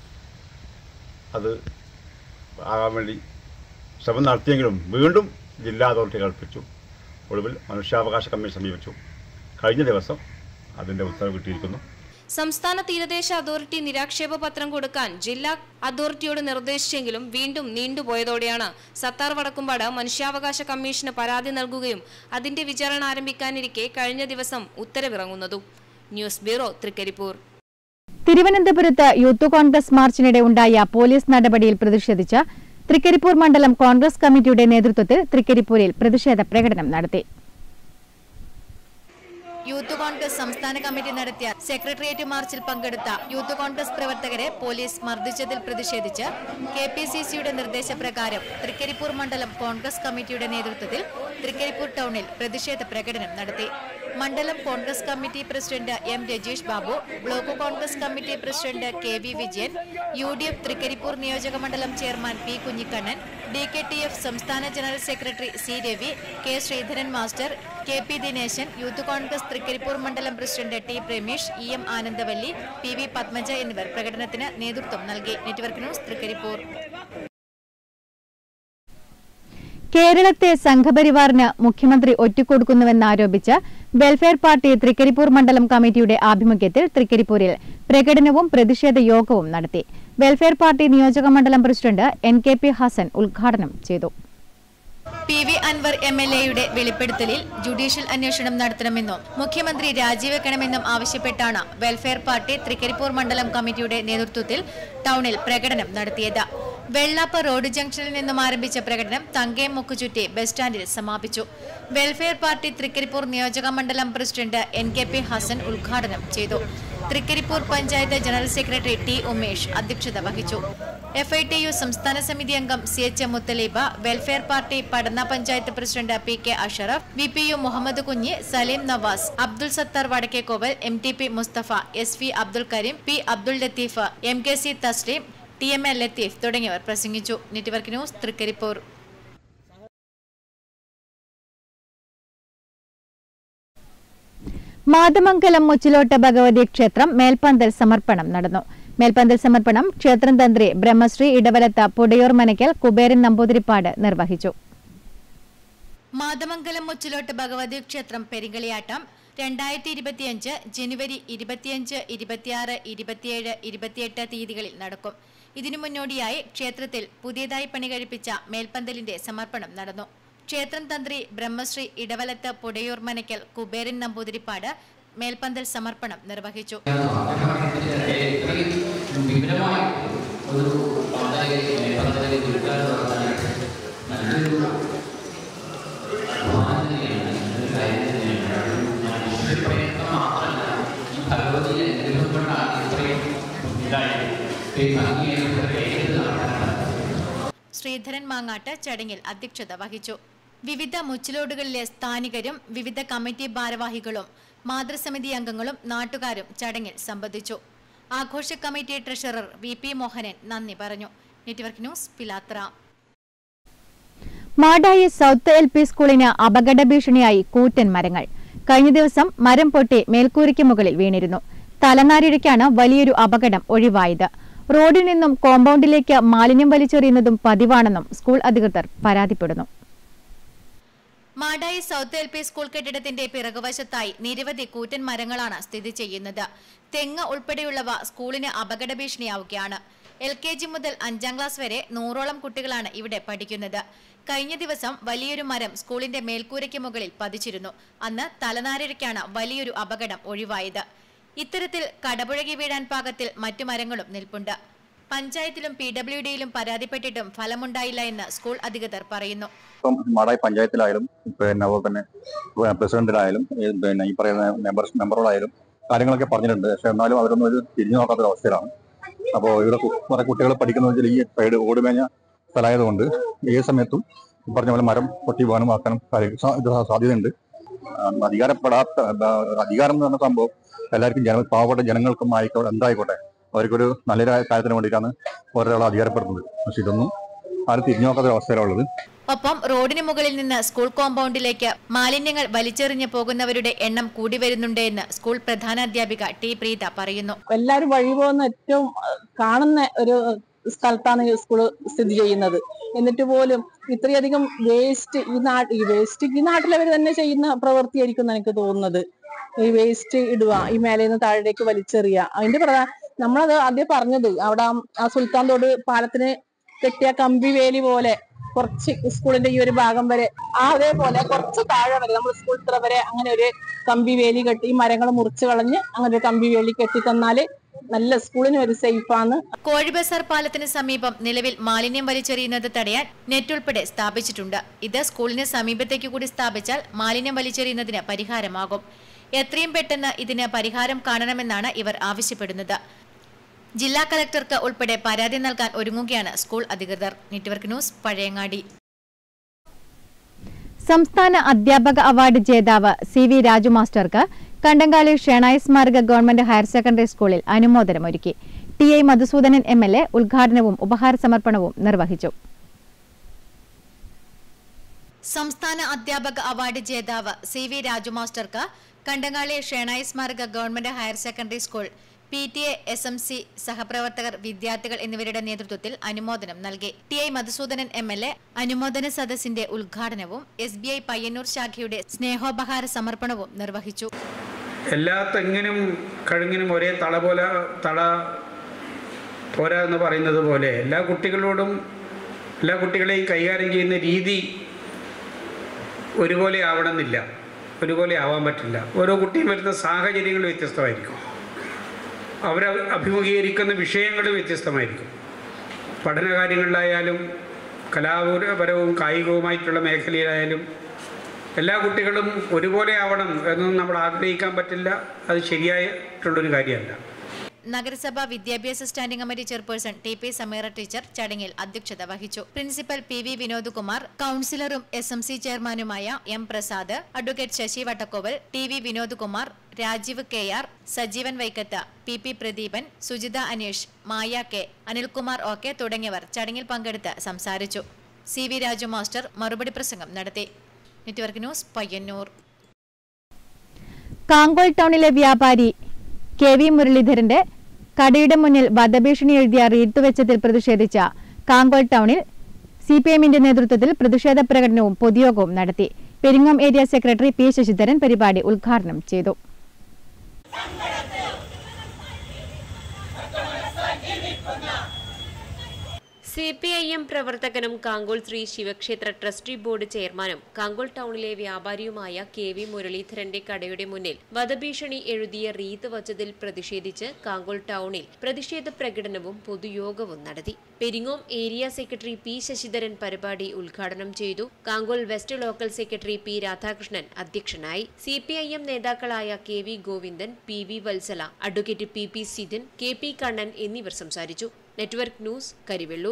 അത് ആകാൻ വേണ്ടി ശ്രമം നടത്തിയെങ്കിലും വീണ്ടും ജില്ലാ അതോറിറ്റി കൽപ്പിച്ചു ഒടുവിൽ മനുഷ്യാവകാശ കമ്മീഷൻ സമീപിച്ചു കഴിഞ്ഞ ദിവസം അതിൻ്റെ ഉത്തരവ് കിട്ടിയിരിക്കുന്നു സംസ്ഥാന തീരദേശ അതോറിറ്റി നിരാക്ഷേപ പത്രം കൊടുക്കാൻ ജില്ലാ അതോറിറ്റിയോട് നിർദ്ദേശിച്ചെങ്കിലും വീണ്ടും നീണ്ടുപോയതോടെയാണ് സത്താർ വടക്കുംപാട് മനുഷ്യാവകാശ കമ്മീഷന് പരാതി നൽകുകയും അതിന്റെ വിചാരണ ആരംഭിക്കാനിരിക്കെ കഴിഞ്ഞ ദിവസം ഉത്തരവിറങ്ങുന്നതും ന്യൂസ് ബ്യൂറോ തൃക്കരിപ്പൂർ തിരുവനന്തപുരത്ത് യൂത്ത് കോൺഗ്രസ് മാർച്ചിനിടെ ഉണ്ടായ പോലീസ് നടപടിയിൽ പ്രതിഷേധിച്ച് തൃക്കരിപ്പൂർ മണ്ഡലം കോൺഗ്രസ് കമ്മിറ്റിയുടെ നേതൃത്വത്തിൽ തൃക്കരിപ്പൂരിൽ പ്രതിഷേധ പ്രകടനം നടത്തി യൂത്ത് കോൺഗ്രസ് സംസ്ഥാന കമ്മിറ്റി നടത്തിയ സെക്രട്ടേറിയറ്റ് മാർച്ചിൽ പങ്കെടുത്ത യൂത്ത് കോൺഗ്രസ് പ്രവർത്തകരെ പോലീസ് മർദ്ദിച്ചതിൽ പ്രതിഷേധിച്ച് കെ പി സി സിയുടെ നിർദ്ദേശപ്രകാരം തൃക്കരിപ്പൂർ മണ്ഡലം കോൺഗ്രസ് കമ്മിറ്റിയുടെ നേതൃത്വത്തിൽ തൃക്കരിപ്പൂർ ടൗണിൽ പ്രതിഷേധ പ്രകടനം നടത്തി മണ്ഡലം Congress committee president M Rajeesh Babu block Congress committee president K V Vijayan U D F Thrikaripur നിയോജക മണ്ഡലം chairman P Kunhikannan D K T F സംസ്ഥാന general secretary C Ravi K Sreedharan master K P Dineshan Youth Congress Thrikaripur മണ്ഡലം president T Prameesh E M Anandavalli P V Padmaja എന്നിവർ പ്രകടനത്തിന് നേതൃത്വം നൽകി network news Trikaripur കേരളത്തെ സംഘപരിവാറിന് മുഖ്യമന്ത്രി ഒറ്റിക്കൊടുക്കുന്നുവെന്നാരോപിച്ച് വെൽഫെയർ പാർട്ടി തൃക്കരിപ്പൂർ മണ്ഡലം കമ്മിറ്റിയുടെ ആഭിമുഖ്യത്തിൽ തൃക്കരിപ്പൂരിൽ പ്രകടനവും പ്രതിഷേധ യോഗവും നടത്തി വെൽഫെയർ പാർട്ടി നിയോജക മണ്ഡലം president N K P Hassan ഉദ്ഘാടനം ചെയ്തു P V Anvar M L എയുടെ വെളിപ്പെടുത്തലിൽ ജുഡീഷ്യൽ അന്വേഷണം നടത്തണമെന്നും മുഖ്യമന്ത്രി രാജിവെക്കണമെന്നും ആവശ്യപ്പെട്ടാണ് വെൽഫെയർ പാർട്ടി തൃക്കരിപ്പൂർ മണ്ഡലം കമ്മിറ്റിയുടെ നേതൃത്വത്തിൽ ടൗണിൽ പ്രകടനം നടത്തിയത് വെള്ളാപ്പ റോഡ് ജംഗ്ഷനിൽ നിന്നും ആരംഭിച്ച പ്രകടനം തങ്കയം മുക്കുചുറ്റി ബസ് സ്റ്റാൻഡിൽ സമാപിച്ചു വെൽഫെയർ പാർട്ടി തൃക്കരിപ്പൂർ നിയോജക മണ്ഡലം president N K P Hassan ഉദ്ഘാടനം ചെയ്തു Thrikaripur panchayat general secretary T Umesh അധ്യക്ഷത വഹിച്ചു എഫ് ഐ ടി യു സംസ്ഥാന സമിതി അംഗം C H Muthaleeb Welfare Party Padanna panchayat president P K Ashraf V P U Muhammad Kunhi Saleem Navas Abdul Sattar Vadakkekovval M T P Musthafa S V Abdul Kareem P Abdul Latheef M K C Thasleem T M A Latheef തുടങ്ങിയവർ പ്രസംഗിച്ചു network news Trikaripur Mathamangalam Muchilottu Bhagavathi ക്ഷേത്രം മേൽപ്പന്തൽ സമർപ്പണം നടന്നു മേൽപ്പന്തൽ സമർപ്പണം ക്ഷേത്രം തന്ത്രി ബ്രഹ്മശ്രീ ഇടവലത്ത പുടയൂർ മനയ്ക്കൽ കുബേരൻ നമ്പൂതിരിപ്പാട് നിർവഹിച്ചു മാതമംഗലം മുച്ചിലോട്ട് ഭഗവതി ക്ഷേത്രം പെരിങ്കളിയാട്ടം രണ്ടായിരത്തി ഇരുപത്തിയഞ്ച് ജനുവരി ഇരുപത്തിയഞ്ച് ഇരുപത്തിയാറ് ഇരുപത്തിയേഴ് ഇരുപത്തിയെട്ട് തീയതികളിൽ നടക്കും ഇതിനു മുന്നോടിയായി ക്ഷേത്രത്തിൽ പുതിയതായി പണികഴിപ്പിച്ച മേൽപ്പന്തലിന്റെ സമർപ്പണം നടന്നു ക്ഷേത്രം തന്ത്രി ബ്രഹ്മശ്രീ ഇടവലത്ത് പുടയൂർ മനയ്ക്കൽ കുബേരൻ നമ്പൂതിരിപ്പാട് മേൽപ്പന്തൽ സമർപ്പണം നിർവഹിച്ചു വിപുലമായ ഒരു പന്തലിൽ പന്തലിൽ ഒരുക്കാൻ നല്ലൊരു ഭാവനയാണ് നല്ലൊരു കാര്യം തന്നെയാണ് ഞാൻ ഒരു പ്രയത്നം മാത്രമല്ല ഈ ഭഗവതിയെ അനുഗ്രഹം കൊണ്ടാണ് ഇത്രയും ഇതായി ഈ ഭംഗിയെ ഇത്രയും നടത്താൻ ശ്രീധരൻ മാങ്ങാട്ട് ചടങ്ങിൽ അധ്യക്ഷത വഹിച്ചു വിവിധ മുച്ചിലോടുകളിലെ സ്ഥാനികരും വിവിധ കമ്മിറ്റി ഭാരവാഹികളും മാതൃസമിതി അംഗങ്ങളും നാട്ടുകാരും ചടങ്ങിൽ സംബന്ധിച്ചു ആഘോഷ committee treasurer V P Mohanan നന്ദി പറഞ്ഞു network news Pilathara Madayi south L P സ്കൂളിന് അപകട ഭീഷണിയായി കൂറ്റൻ മരങ്ങൾ കഴിഞ്ഞ ദിവസം മരം പൊട്ടി മേൽക്കൂരയ്ക്ക് മുകളിൽ വീണിരുന്നു തലനാരിഴയ്ക്കാണ് വലിയൊരു അപകടം ഒഴിവായത് റോഡിൽ നിന്നും കോമ്പൗണ്ടിലേക്ക് മാലിന്യം വലിച്ചെറിയുന്നതും പതിവാണെന്നും സ്കൂൾ അധികൃതർ പരാതിപ്പെടുന്നു Madayi south L P school കെട്ടിടത്തിന്റെ പിറകുവശത്തായി നിരവധി കൂറ്റൻ മരങ്ങളാണ് സ്ഥിതി ചെയ്യുന്നത് തെങ്ങ് ഉൾപ്പെടെയുള്ളവ സ്കൂളിന് അപകട ഭീഷണിയാവുകയാണ് എൽ കെ ജി മുതൽ അഞ്ചാം ക്ലാസ് വരെ നൂറോളം കുട്ടികളാണ് ഇവിടെ പഠിക്കുന്നത് കഴിഞ്ഞ ദിവസം വലിയൊരു മരം സ്കൂളിന്റെ മേൽക്കൂരയ്ക്ക് മുകളിൽ പതിച്ചിരുന്നു അന്ന് തലനാരിഴയ്ക്കാണ് വലിയൊരു അപകടം ഒഴിവായത് ഇത്തരത്തിൽ കടപുഴകി വീഴാൻ പാകത്തിൽ മറ്റു മരങ്ങളും നിൽപ്പുണ്ട് പഞ്ചായത്തിലും പി ഡബ്ല്യു ഡിയിലും പരാതിപ്പെട്ടിട്ടും ഫലമുണ്ടായില്ല എന്ന് സ്കൂൾ അധികൃതർ പറയുന്നു ഇപ്പം മാടായി പഞ്ചായത്തിലായാലും പിന്നെ അതുപോലെ തന്നെ പ്രസിഡന്റിലായാലും ഈ പിന്നെ ഈ പറയുന്ന മെമ്പർ മെമ്പറുകളായാലും കാര്യങ്ങളൊക്കെ പറഞ്ഞിട്ടുണ്ട് പക്ഷെ എന്നാലും അവരൊന്നും ഒരു തിരിഞ്ഞു നോക്കാത്തൊരു അവസ്ഥയിലാണ് അപ്പോൾ ഇവിടെ കു- കുറെ കുട്ടികൾ പഠിക്കുന്ന വെച്ചാൽ ഈ സൈഡ് ഓടുമേഞ്ഞ സ്ഥലമായതുകൊണ്ട് ഏത് സമയത്തും ഈ പറഞ്ഞ പോലെ മരം പൊട്ടി വീണും ആക്കാനും കാര്യം സാ- ഇത് സാധ്യതയുണ്ട് ആ, അധികാരപ്പെടാത്ത എന്താ, അധികാരം എന്ന് പറഞ്ഞ സംഭവം എല്ലാവർക്കും ജന പാവപ്പെട്ട ജനങ്ങൾക്കും ആയിക്കോട്ടെ എന്തായിക്കോട്ടെ അവർക്കൊരു നല്ലൊരു കാര്യത്തിന് വേണ്ടിയിട്ടാണ് ഓരോരാൾ അധികാരപ്പെടുന്നത് പക്ഷെ ഇതൊന്നും ആരും തിരിഞ്ഞു നോക്കാത്ത അവസ്ഥയിലുള്ളത് ഒപ്പം റോഡിന് മുകളിൽ നിന്ന് സ്കൂൾ കോമ്പൗണ്ടിലേക്ക് മാലിന്യങ്ങൾ വലിച്ചെറിഞ്ഞ് പോകുന്നവരുടെ എണ്ണം കൂടി വരുന്നുണ്ട് എന്ന് സ്കൂൾ പ്രധാനാധ്യാപിക ടി പ്രീത പറയുന്നു എല്ലാവരും വഴി പോകുന്ന ഏറ്റവും അഹ്, കാണുന്ന ഒരു സ്ഥലത്താണ് ഈ സ്കൂൾ സ്ഥിതി ചെയ്യുന്നത് എന്നിട്ട് പോലും ഇത്രയധികം വേസ്റ്റ് ഈ നാട്ട് ഈ വേസ്റ്റ് ഈ നാട്ടിലവർ തന്നെ ചെയ്യുന്ന പ്രവൃത്തിയായിരിക്കും എന്ന് എനിക്ക് തോന്നുന്നത് ഈ വേസ്റ്റ് ഇടുക ഈ മേലെ നിന്ന് താഴേക്ക് വലിച്ചെറിയുക അതിന്റെ പ്രധാന നമ്മളത് ആദ്യം പറഞ്ഞത് അവിടെ ആ- ആ സുൽത്താൻ തോട് പാലത്തിന് കെട്ടിയ കമ്പി വേലി പോലെ കുറച്ച് സ്കൂളിന്റെ ഈ ഒരു ഭാഗം വരെ ആ അതേപോലെ കുറച്ച് താഴെ വരെ നമ്മൾ സ്കൂൾ ഇത്ര വരെ അങ്ങനെ ഒരു കമ്പി വേലി കെട്ടി ഈ മരങ്ങൾ മുറിച്ച് കളഞ്ഞ് അങ്ങനെ ഒരു കമ്പി വേലി കെട്ടി തന്നാല് നല്ല സ്കൂളിന് ഒരു സേഫാണ് കോഴിബസാർ പാലത്തിന് സമീപം നിലവിൽ മാലിന്യം വലിച്ചെറിയുന്നത് തടയാൻ നെറ്റ് ഉൾപ്പെടെ സ്ഥാപിച്ചിട്ടുണ്ട് ഇത് സ്കൂളിന് സമീപത്തേക്ക് കൂടി സ്ഥാപിച്ചാൽ മാലിന്യം വലിച്ചെറിയുന്നതിന് പരിഹാരമാകും എത്രയും പെട്ടെന്ന് ഇതിന് പരിഹാരം കാണണമെന്നാണ് ഇവർ ആവശ്യപ്പെടുന്നത് ജില്ലാ കലക്ടർക്ക് ഉൾപ്പെടെ പരാതി നൽകാൻ ഒരുങ്ങുകയാണ് സ്കൂൾ അധികൃതർ നെറ്റ്വർക്ക് ന്യൂസ് പഴയങ്ങാടി സംസ്ഥാന അധ്യാപക അവാർഡ് ജേതാവ് സി വി രാജു മാസ്റ്റർക്ക് കണ്ടങ്കാളി ഷേണായി സ്മാരക ഗവൺമെന്റ് ഹയർ സെക്കൻഡറി സ്കൂളിൽ അനുമോദനമൊരുക്കി T I Madhusoodanan M L A ഉദ്ഘാടനവും ഉപഹാര സമർപ്പണവും നിർവഹിച്ചു സംസ്ഥാന അധ്യാപക അവാർഡ് ജേതാവ് സി വി രാജു മാസ്റ്റർക്ക് കണ്ടങ്ങാളി ഷേണായി സ്മാരക government higher secondary school P T A S M C സഹപ്രവർത്തകർ വിദ്യാർത്ഥികൾ എന്നിവരുടെ നേതൃത്വത്തിൽ അനുമോദനം നൽകി T I Madhusoodanan M L A അനുമോദന സദസ്സിന്റെ ഉദ്ഘാടനവും എസ് ബി ഐ പയ്യന്നൂർ ശാഖയുടെ സ്നേഹോപഹാര സമർപ്പണവും നിർവഹിച്ചു എല്ലാ തെങ്ങിനും കഴുങ്ങിനും ഒരേ തള പോലെ തള പോരാ എന്ന് പറയുന്നത് പോലെ എല്ലാ കുട്ടികളോടും എല്ലാ കുട്ടികളെയും കൈകാര്യം ചെയ്യുന്ന രീതി ഒരുപോലെ ആവണമെന്നില്ല ഒരുപോലെ ആവാൻ പറ്റില്ല ഓരോ കുട്ടിയും വരുന്ന സാഹചര്യങ്ങൾ വ്യത്യസ്തമായിരിക്കും അവർ അഭിമുഖീകരിക്കുന്ന വിഷയങ്ങൾ വ്യത്യസ്തമായിരിക്കും പഠനകാര്യങ്ങളിലായാലും കലാപരവും കായികവുമായിട്ടുള്ള മേഖലയിലായാലും എല്ലാ കുട്ടികളും ഒരുപോലെ ആവണം എന്നൊന്നും നമ്മൾ ആഗ്രഹിക്കാൻ പറ്റില്ല അത് ശരിയായിട്ടുള്ളൊരു കാര്യമല്ല നഗരസഭ വിദ്യാഭ്യാസ standing committee chairperson T P Sameera teacher ചടങ്ങിൽ അധ്യക്ഷത വഹിച്ചു പ്രിൻസിപ്പൽ പി വി വിനോദ്കുമാർ കൌൺസിലറും എസ് എം സി ചെയർമാനുമായ M Prasad advocate Sasi Vattakkoval T V Vinodkumar Rajeev K R Sajeevan Vaikkath P P Pradeepan Sujitha Aneesh Maya K Anilkumar O K തുടങ്ങിയവർ ചടങ്ങിൽ പങ്കെടുത്ത് സംസാരിച്ചു സി വി രാജു മാസ്റ്റർ മറുപടി പ്രസംഗം നടത്തി നെറ്റ്വർക്ക് ന്യൂസ് പയ്യന്നൂർ കാങ്കോൾ ടൗണിലെ വ്യാപാരി കെ വി മുരളീധരന്റെ കടയുടെ മുന്നിൽ വധഭീഷണി എഴുതിയ റീത്ത് വെച്ചതിൽ പ്രതിഷേധിച്ച കാങ്കോൾ ടൗണിൽ സി പി എമ്മിന്റെ നേതൃത്വത്തിൽ പ്രതിഷേധ പ്രകടനവും പൊതുയോഗവും നടത്തി Peringome area secretary P Sasidharan പരിപാടി ഉദ്ഘാടനം ചെയ്തു സി പി ഐ എം പ്രവർത്തകനും കാങ്കോൾ ശ്രീ ശിവക്ഷേത്ര ട്രസ്റ്റി ബോർഡ് ചെയർമാനും കാങ്കോൾ ടൗണിലെ വ്യാപാരിയുമായ കെ വി മുരളീധരന്റെ കടയുടെ മുന്നിൽ വധഭീഷണി എഴുതിയ റീത്ത് വച്ചതിൽ പ്രതിഷേധിച്ച് കാങ്കോൾ ടൗണിൽ പ്രതിഷേധ പ്രകടനവും പൊതുയോഗവും നടത്തി Peringome area secretary P Sasidharan പരിപാടി ഉദ്ഘാടനം ചെയ്തു Kankol west local secretary P Radhakrishnan അധ്യക്ഷനായി സി പി ഐ എം നേതാക്കളായ K V Govindan P V Vatsala advocate P P Sidin K P Kannan എന്നിവർ സംസാരിച്ചു നെറ്റ്വർക്ക് ന്യൂസ് കരിവെള്ളൂർ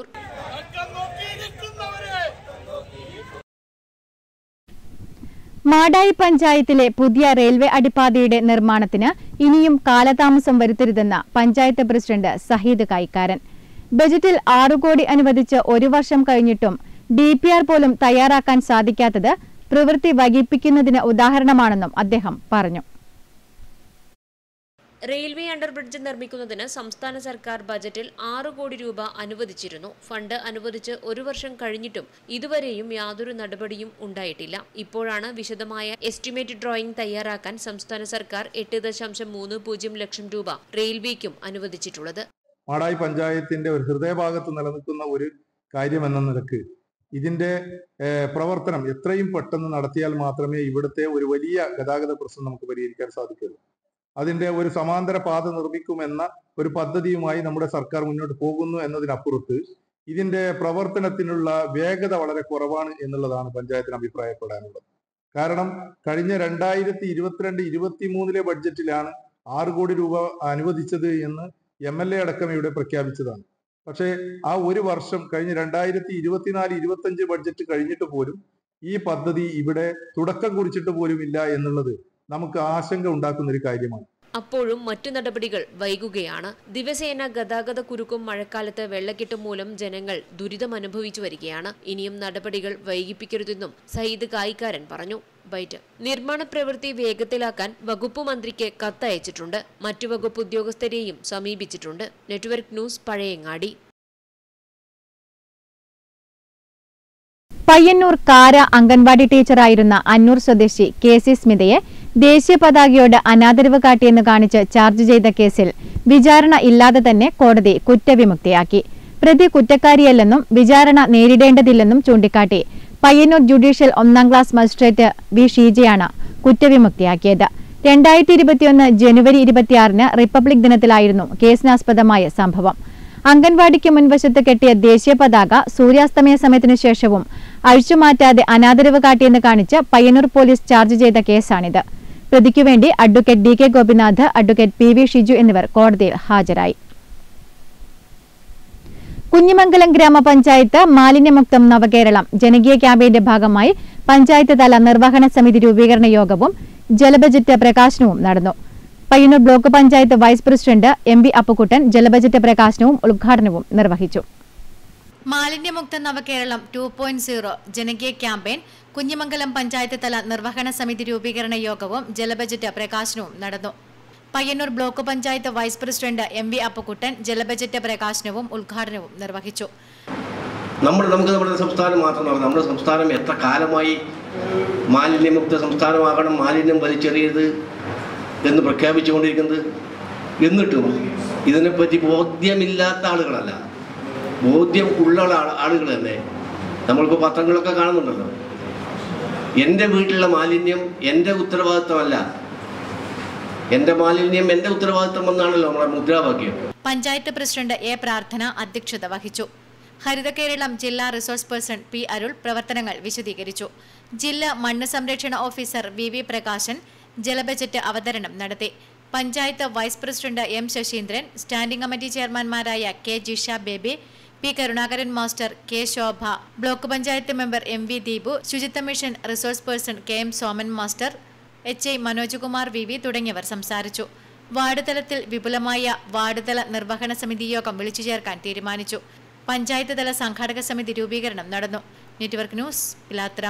മാടായി പഞ്ചായത്തിലെ പുതിയ റെയിൽവേ അടിപ്പാതയുടെ നിർമ്മാണത്തിന് ഇനിയും കാലതാമസം വരുത്തരുതെന്ന് പഞ്ചായത്ത് പ്രസിഡന്റ് സഹീദ് കൈക്കാരൻ ബജറ്റിൽ ആറു കോടി അനുവദിച്ച് ഒരു വർഷം കഴിഞ്ഞിട്ടും ഡി പി ആർ പോലും തയ്യാറാക്കാൻ സാധിക്കാത്തത് പ്രവൃത്തി വൈകിപ്പിക്കുന്നതിന് ഉദാഹരണമാണെന്നും അദ്ദേഹം പറഞ്ഞു റെയിൽവേ അണ്ടർബ്രിഡ്ജ് നിർമ്മിക്കുന്നതിന് സംസ്ഥാന സർക്കാർ ബജറ്റിൽ ആറ് കോടി രൂപ അനുവദിച്ചിരുന്നു ഫണ്ട് അനുവദിച്ച് ഒരു വർഷം കഴിഞ്ഞിട്ടും ഇതുവരെയും യാതൊരു നടപടിയും ഉണ്ടായിട്ടില്ല ഇപ്പോഴാണ് വിശദമായ എസ്റ്റിമേറ്റ് ഡ്രോയിംഗ് തയ്യാറാക്കാൻ സംസ്ഥാന സർക്കാർ എട്ട് ദശാംശം മൂന്ന് പൂജ്യം ലക്ഷം രൂപ റെയിൽവേക്കും അനുവദിച്ചിട്ടുള്ളത് മാടായി പഞ്ചായത്തിന്റെ ഒരു ഹൃദയഭാഗത്ത് നിലനിൽക്കുന്ന ഒരു കാര്യമെന്ന നിലക്ക് ഇതിന്റെ ഏഹ്, പ്രവർത്തനം എത്രയും പെട്ടെന്ന് നടത്തിയാൽ മാത്രമേ ഇവിടുത്തെ ഒരു വലിയ ഗതാഗത പ്രശ്നം നമുക്ക് പരിഹരിക്കാൻ സാധിക്കുള്ളൂ അതിന്റെ ഒരു സമാന്തര പാത നിർമ്മിക്കുമെന്ന ഒരു പദ്ധതിയുമായി നമ്മുടെ സർക്കാർ മുന്നോട്ട് പോകുന്നു എന്നതിനപ്പുറത്ത് ഇതിന്റെ പ്രവർത്തനത്തിനുള്ള വേഗത വളരെ കുറവാണ് എന്നുള്ളതാണ് പഞ്ചായത്തിന് അഭിപ്രായപ്പെടാനുള്ളത് കാരണം കഴിഞ്ഞ രണ്ടായിരത്തി ഇരുപത്തിരണ്ട് ഇരുപത്തി മൂന്നിലെ ബഡ്ജറ്റിലാണ് ആറ് കോടി രൂപ അനുവദിച്ചത് എന്ന് എം എൽ എ അടക്കം ഇവിടെ പ്രഖ്യാപിച്ചതാണ് പക്ഷേ ആ ഒരു വർഷം കഴിഞ്ഞ് രണ്ടായിരത്തി ഇരുപത്തിനാല് ഇരുപത്തഞ്ച് ബഡ്ജറ്റ് കഴിഞ്ഞിട്ട് പോലും ഈ പദ്ധതി ഇവിടെ തുടക്കം കുറിച്ചിട്ട് പോലും ഇല്ല എന്നുള്ളത് നമുക്ക് ആശങ്ക ഉണ്ടാക്കുന്ന ഒരു കാര്യമാണ് അപ്പോഴും മറ്റു നടപടികൾ വൈകുകയാണ് ദിവസേന ഗതാഗത കുരുക്കും മഴക്കാലത്ത് വെള്ളക്കെട്ടും മൂലം ജനങ്ങൾ ദുരിതം അനുഭവിച്ചു വരികയാണ് ഇനിയും നടപടികൾ വൈകിപ്പിക്കരുതെന്നും സയ്യിദ് കായിക്കാരൻ പറഞ്ഞു ബൈറ്റ് നിർമ്മാണ പ്രവൃത്തി വേഗത്തിലാക്കാൻ വകുപ്പ് മന്ത്രിക്ക് കത്തയച്ചിട്ടുണ്ട് മറ്റു വകുപ്പ് ഉദ്യോഗസ്ഥരെയും സമീപിച്ചിട്ടുണ്ട് നെറ്റ്വർക്ക് ന്യൂസ് പഴയങ്ങാടി പയ്യന്നൂർ കാര അംഗൻവാടി ടീച്ചറായിരുന്ന അന്നൂർ സ്വദേശി കെ സി സ്മിതയെ ദേശീയ പതാകയോട് അനാദരവ് കാട്ടിയെന്ന് കാണിച്ച് ചാർജ് ചെയ്ത കേസിൽ വിചാരണ ഇല്ലാതെ തന്നെ കോടതി കുറ്റവിമുക്തിയാക്കി പ്രതി കുറ്റക്കാരിയല്ലെന്നും വിചാരണ നേരിടേണ്ടതില്ലെന്നും ചൂണ്ടിക്കാട്ടി പയ്യന്നൂർ ജുഡീഷ്യൽ ഒന്നാം ക്ലാസ് മജിസ്ട്രേറ്റ് വി ഷീജയാണ് കുറ്റവിമുക്തിയാക്കിയത് രണ്ടായിരത്തി ഇരുപത്തിയൊന്ന് ജനുവരി ഇരുപത്തിയാറിന് റിപ്പബ്ലിക് ദിനത്തിലായിരുന്നു കേസിനാസ്പദമായ സംഭവം അംഗൻവാടിക്ക് മുൻവശത്ത് കെട്ടിയ ദേശീയ പതാക സൂര്യാസ്തമയ സമയത്തിനു ശേഷവും അഴിച്ചുമാറ്റാതെ അനാദരവ് കാട്ടിയെന്ന് കാണിച്ച് പയ്യന്നൂർ പോലീസ് ചാർജ് ചെയ്ത കേസാണിത് പ്രതിക്കുവേണ്ടി advocate D K Gopinath advocate P V Shiju എന്നിവർ കോടതിയിൽ ഹാജരായി കുഞ്ഞിമംഗലം ഗ്രാമപഞ്ചായത്ത് മാലിന്യമുക്തം നവകേരളം ജനകീയ ക്യാമ്പയിന്റെ ഭാഗമായി പഞ്ചായത്ത് തല നിർവഹണ സമിതി രൂപീകരണ യോഗവും ജലബജറ്റ് പ്രകാശനവും നടന്നു Payyanur block panchayat vice president M V Appukuttan ജലബജറ്റ് പ്രകാശനവും ഉദ്ഘാടനവും നിർവഹിച്ചു മാലിന്യമുക്ത നവകേരളം ടു പോയിന്റ് സീറോ ജനകീയ ക്യാമ്പയിൻ കുഞ്ഞിമംഗലം പഞ്ചായത്ത് തല നിർവഹണ സമിതി രൂപീകരണ യോഗവും ജലബജറ്റ് പ്രകാശനവും നടന്നു Payyanur block panchayat vice president M V Appukuttan ജലബജറ്റ് പ്രകാശനവും ഉദ്ഘാടനവും നിർവഹിച്ചു നമ്മൾ നമുക്ക് നമ്മുടെ സംസ്ഥാനം മാത്രം നോക്കാം നമ്മുടെ സംസ്ഥാനം എത്ര കാലമായി മാലിന്യമുക്ത സംസ്ഥാനമാകണം മാലിന്യം വലിച്ചെറിയരുത് എന്ന് പ്രഖ്യാപിച്ചുകൊണ്ടിരിക്കുന്നത് എന്നിട്ടും ഇതിനെപ്പറ്റി ബോധ്യമില്ലാത്ത ആളുകളല്ല ബോധ്യം ഉള്ള ആള- ആളുകൾ തന്നെ നമ്മളിപ്പോൾ പത്രങ്ങളൊക്കെ കാണുന്നുണ്ടല്ലോ എൻ്റെ വീട്ടിലെ മാലിന്യം എൻ്റെ ഉത്തരവാദിത്തമല്ല എൻ്റെ മാലിന്യം എൻ്റെ ഉത്തരവാദിത്തം എന്നാണല്ലോ നമ്മുടെ മുദ്രാവാക്യം പഞ്ചായത്ത് പ്രസിഡന്റ് എ പ്രാർത്ഥന അധ്യക്ഷത വഹിച്ചു ഹരിത കേരളം ജില്ലാ റിസോഴ്സ് പേഴ്സൺ പി അരുൾ പ്രവർത്തനങ്ങൾ വിശദീകരിച്ചു ജില്ലാ മണ്ണ് സംരക്ഷണ ഓഫീസർ വി വി പ്രകാശൻ ജലബജറ്റ് അവതരണം നടത്തി panchayat vice president M Sasheendran standing committee ചെയർമാൻമാരായ K Jisha Baby P Karunakaran master K Shobha block panchayat member M V Deepu ശുചിത്വ mission resource person K M Soman master H I Manojkumar V V തുടങ്ങിയവർ സംസാരിച്ചു വാർഡ് തലത്തിൽ വിപുലമായ വാർഡ് തല നിർവഹണ സമിതി യോഗം വിളിച്ചു ചേർക്കാൻ തീരുമാനിച്ചു പഞ്ചായത്ത് തല സംഘാടക സമിതി രൂപീകരണം നടന്നു നെറ്റ്വർക്ക് ന്യൂസ് പിലാത്ര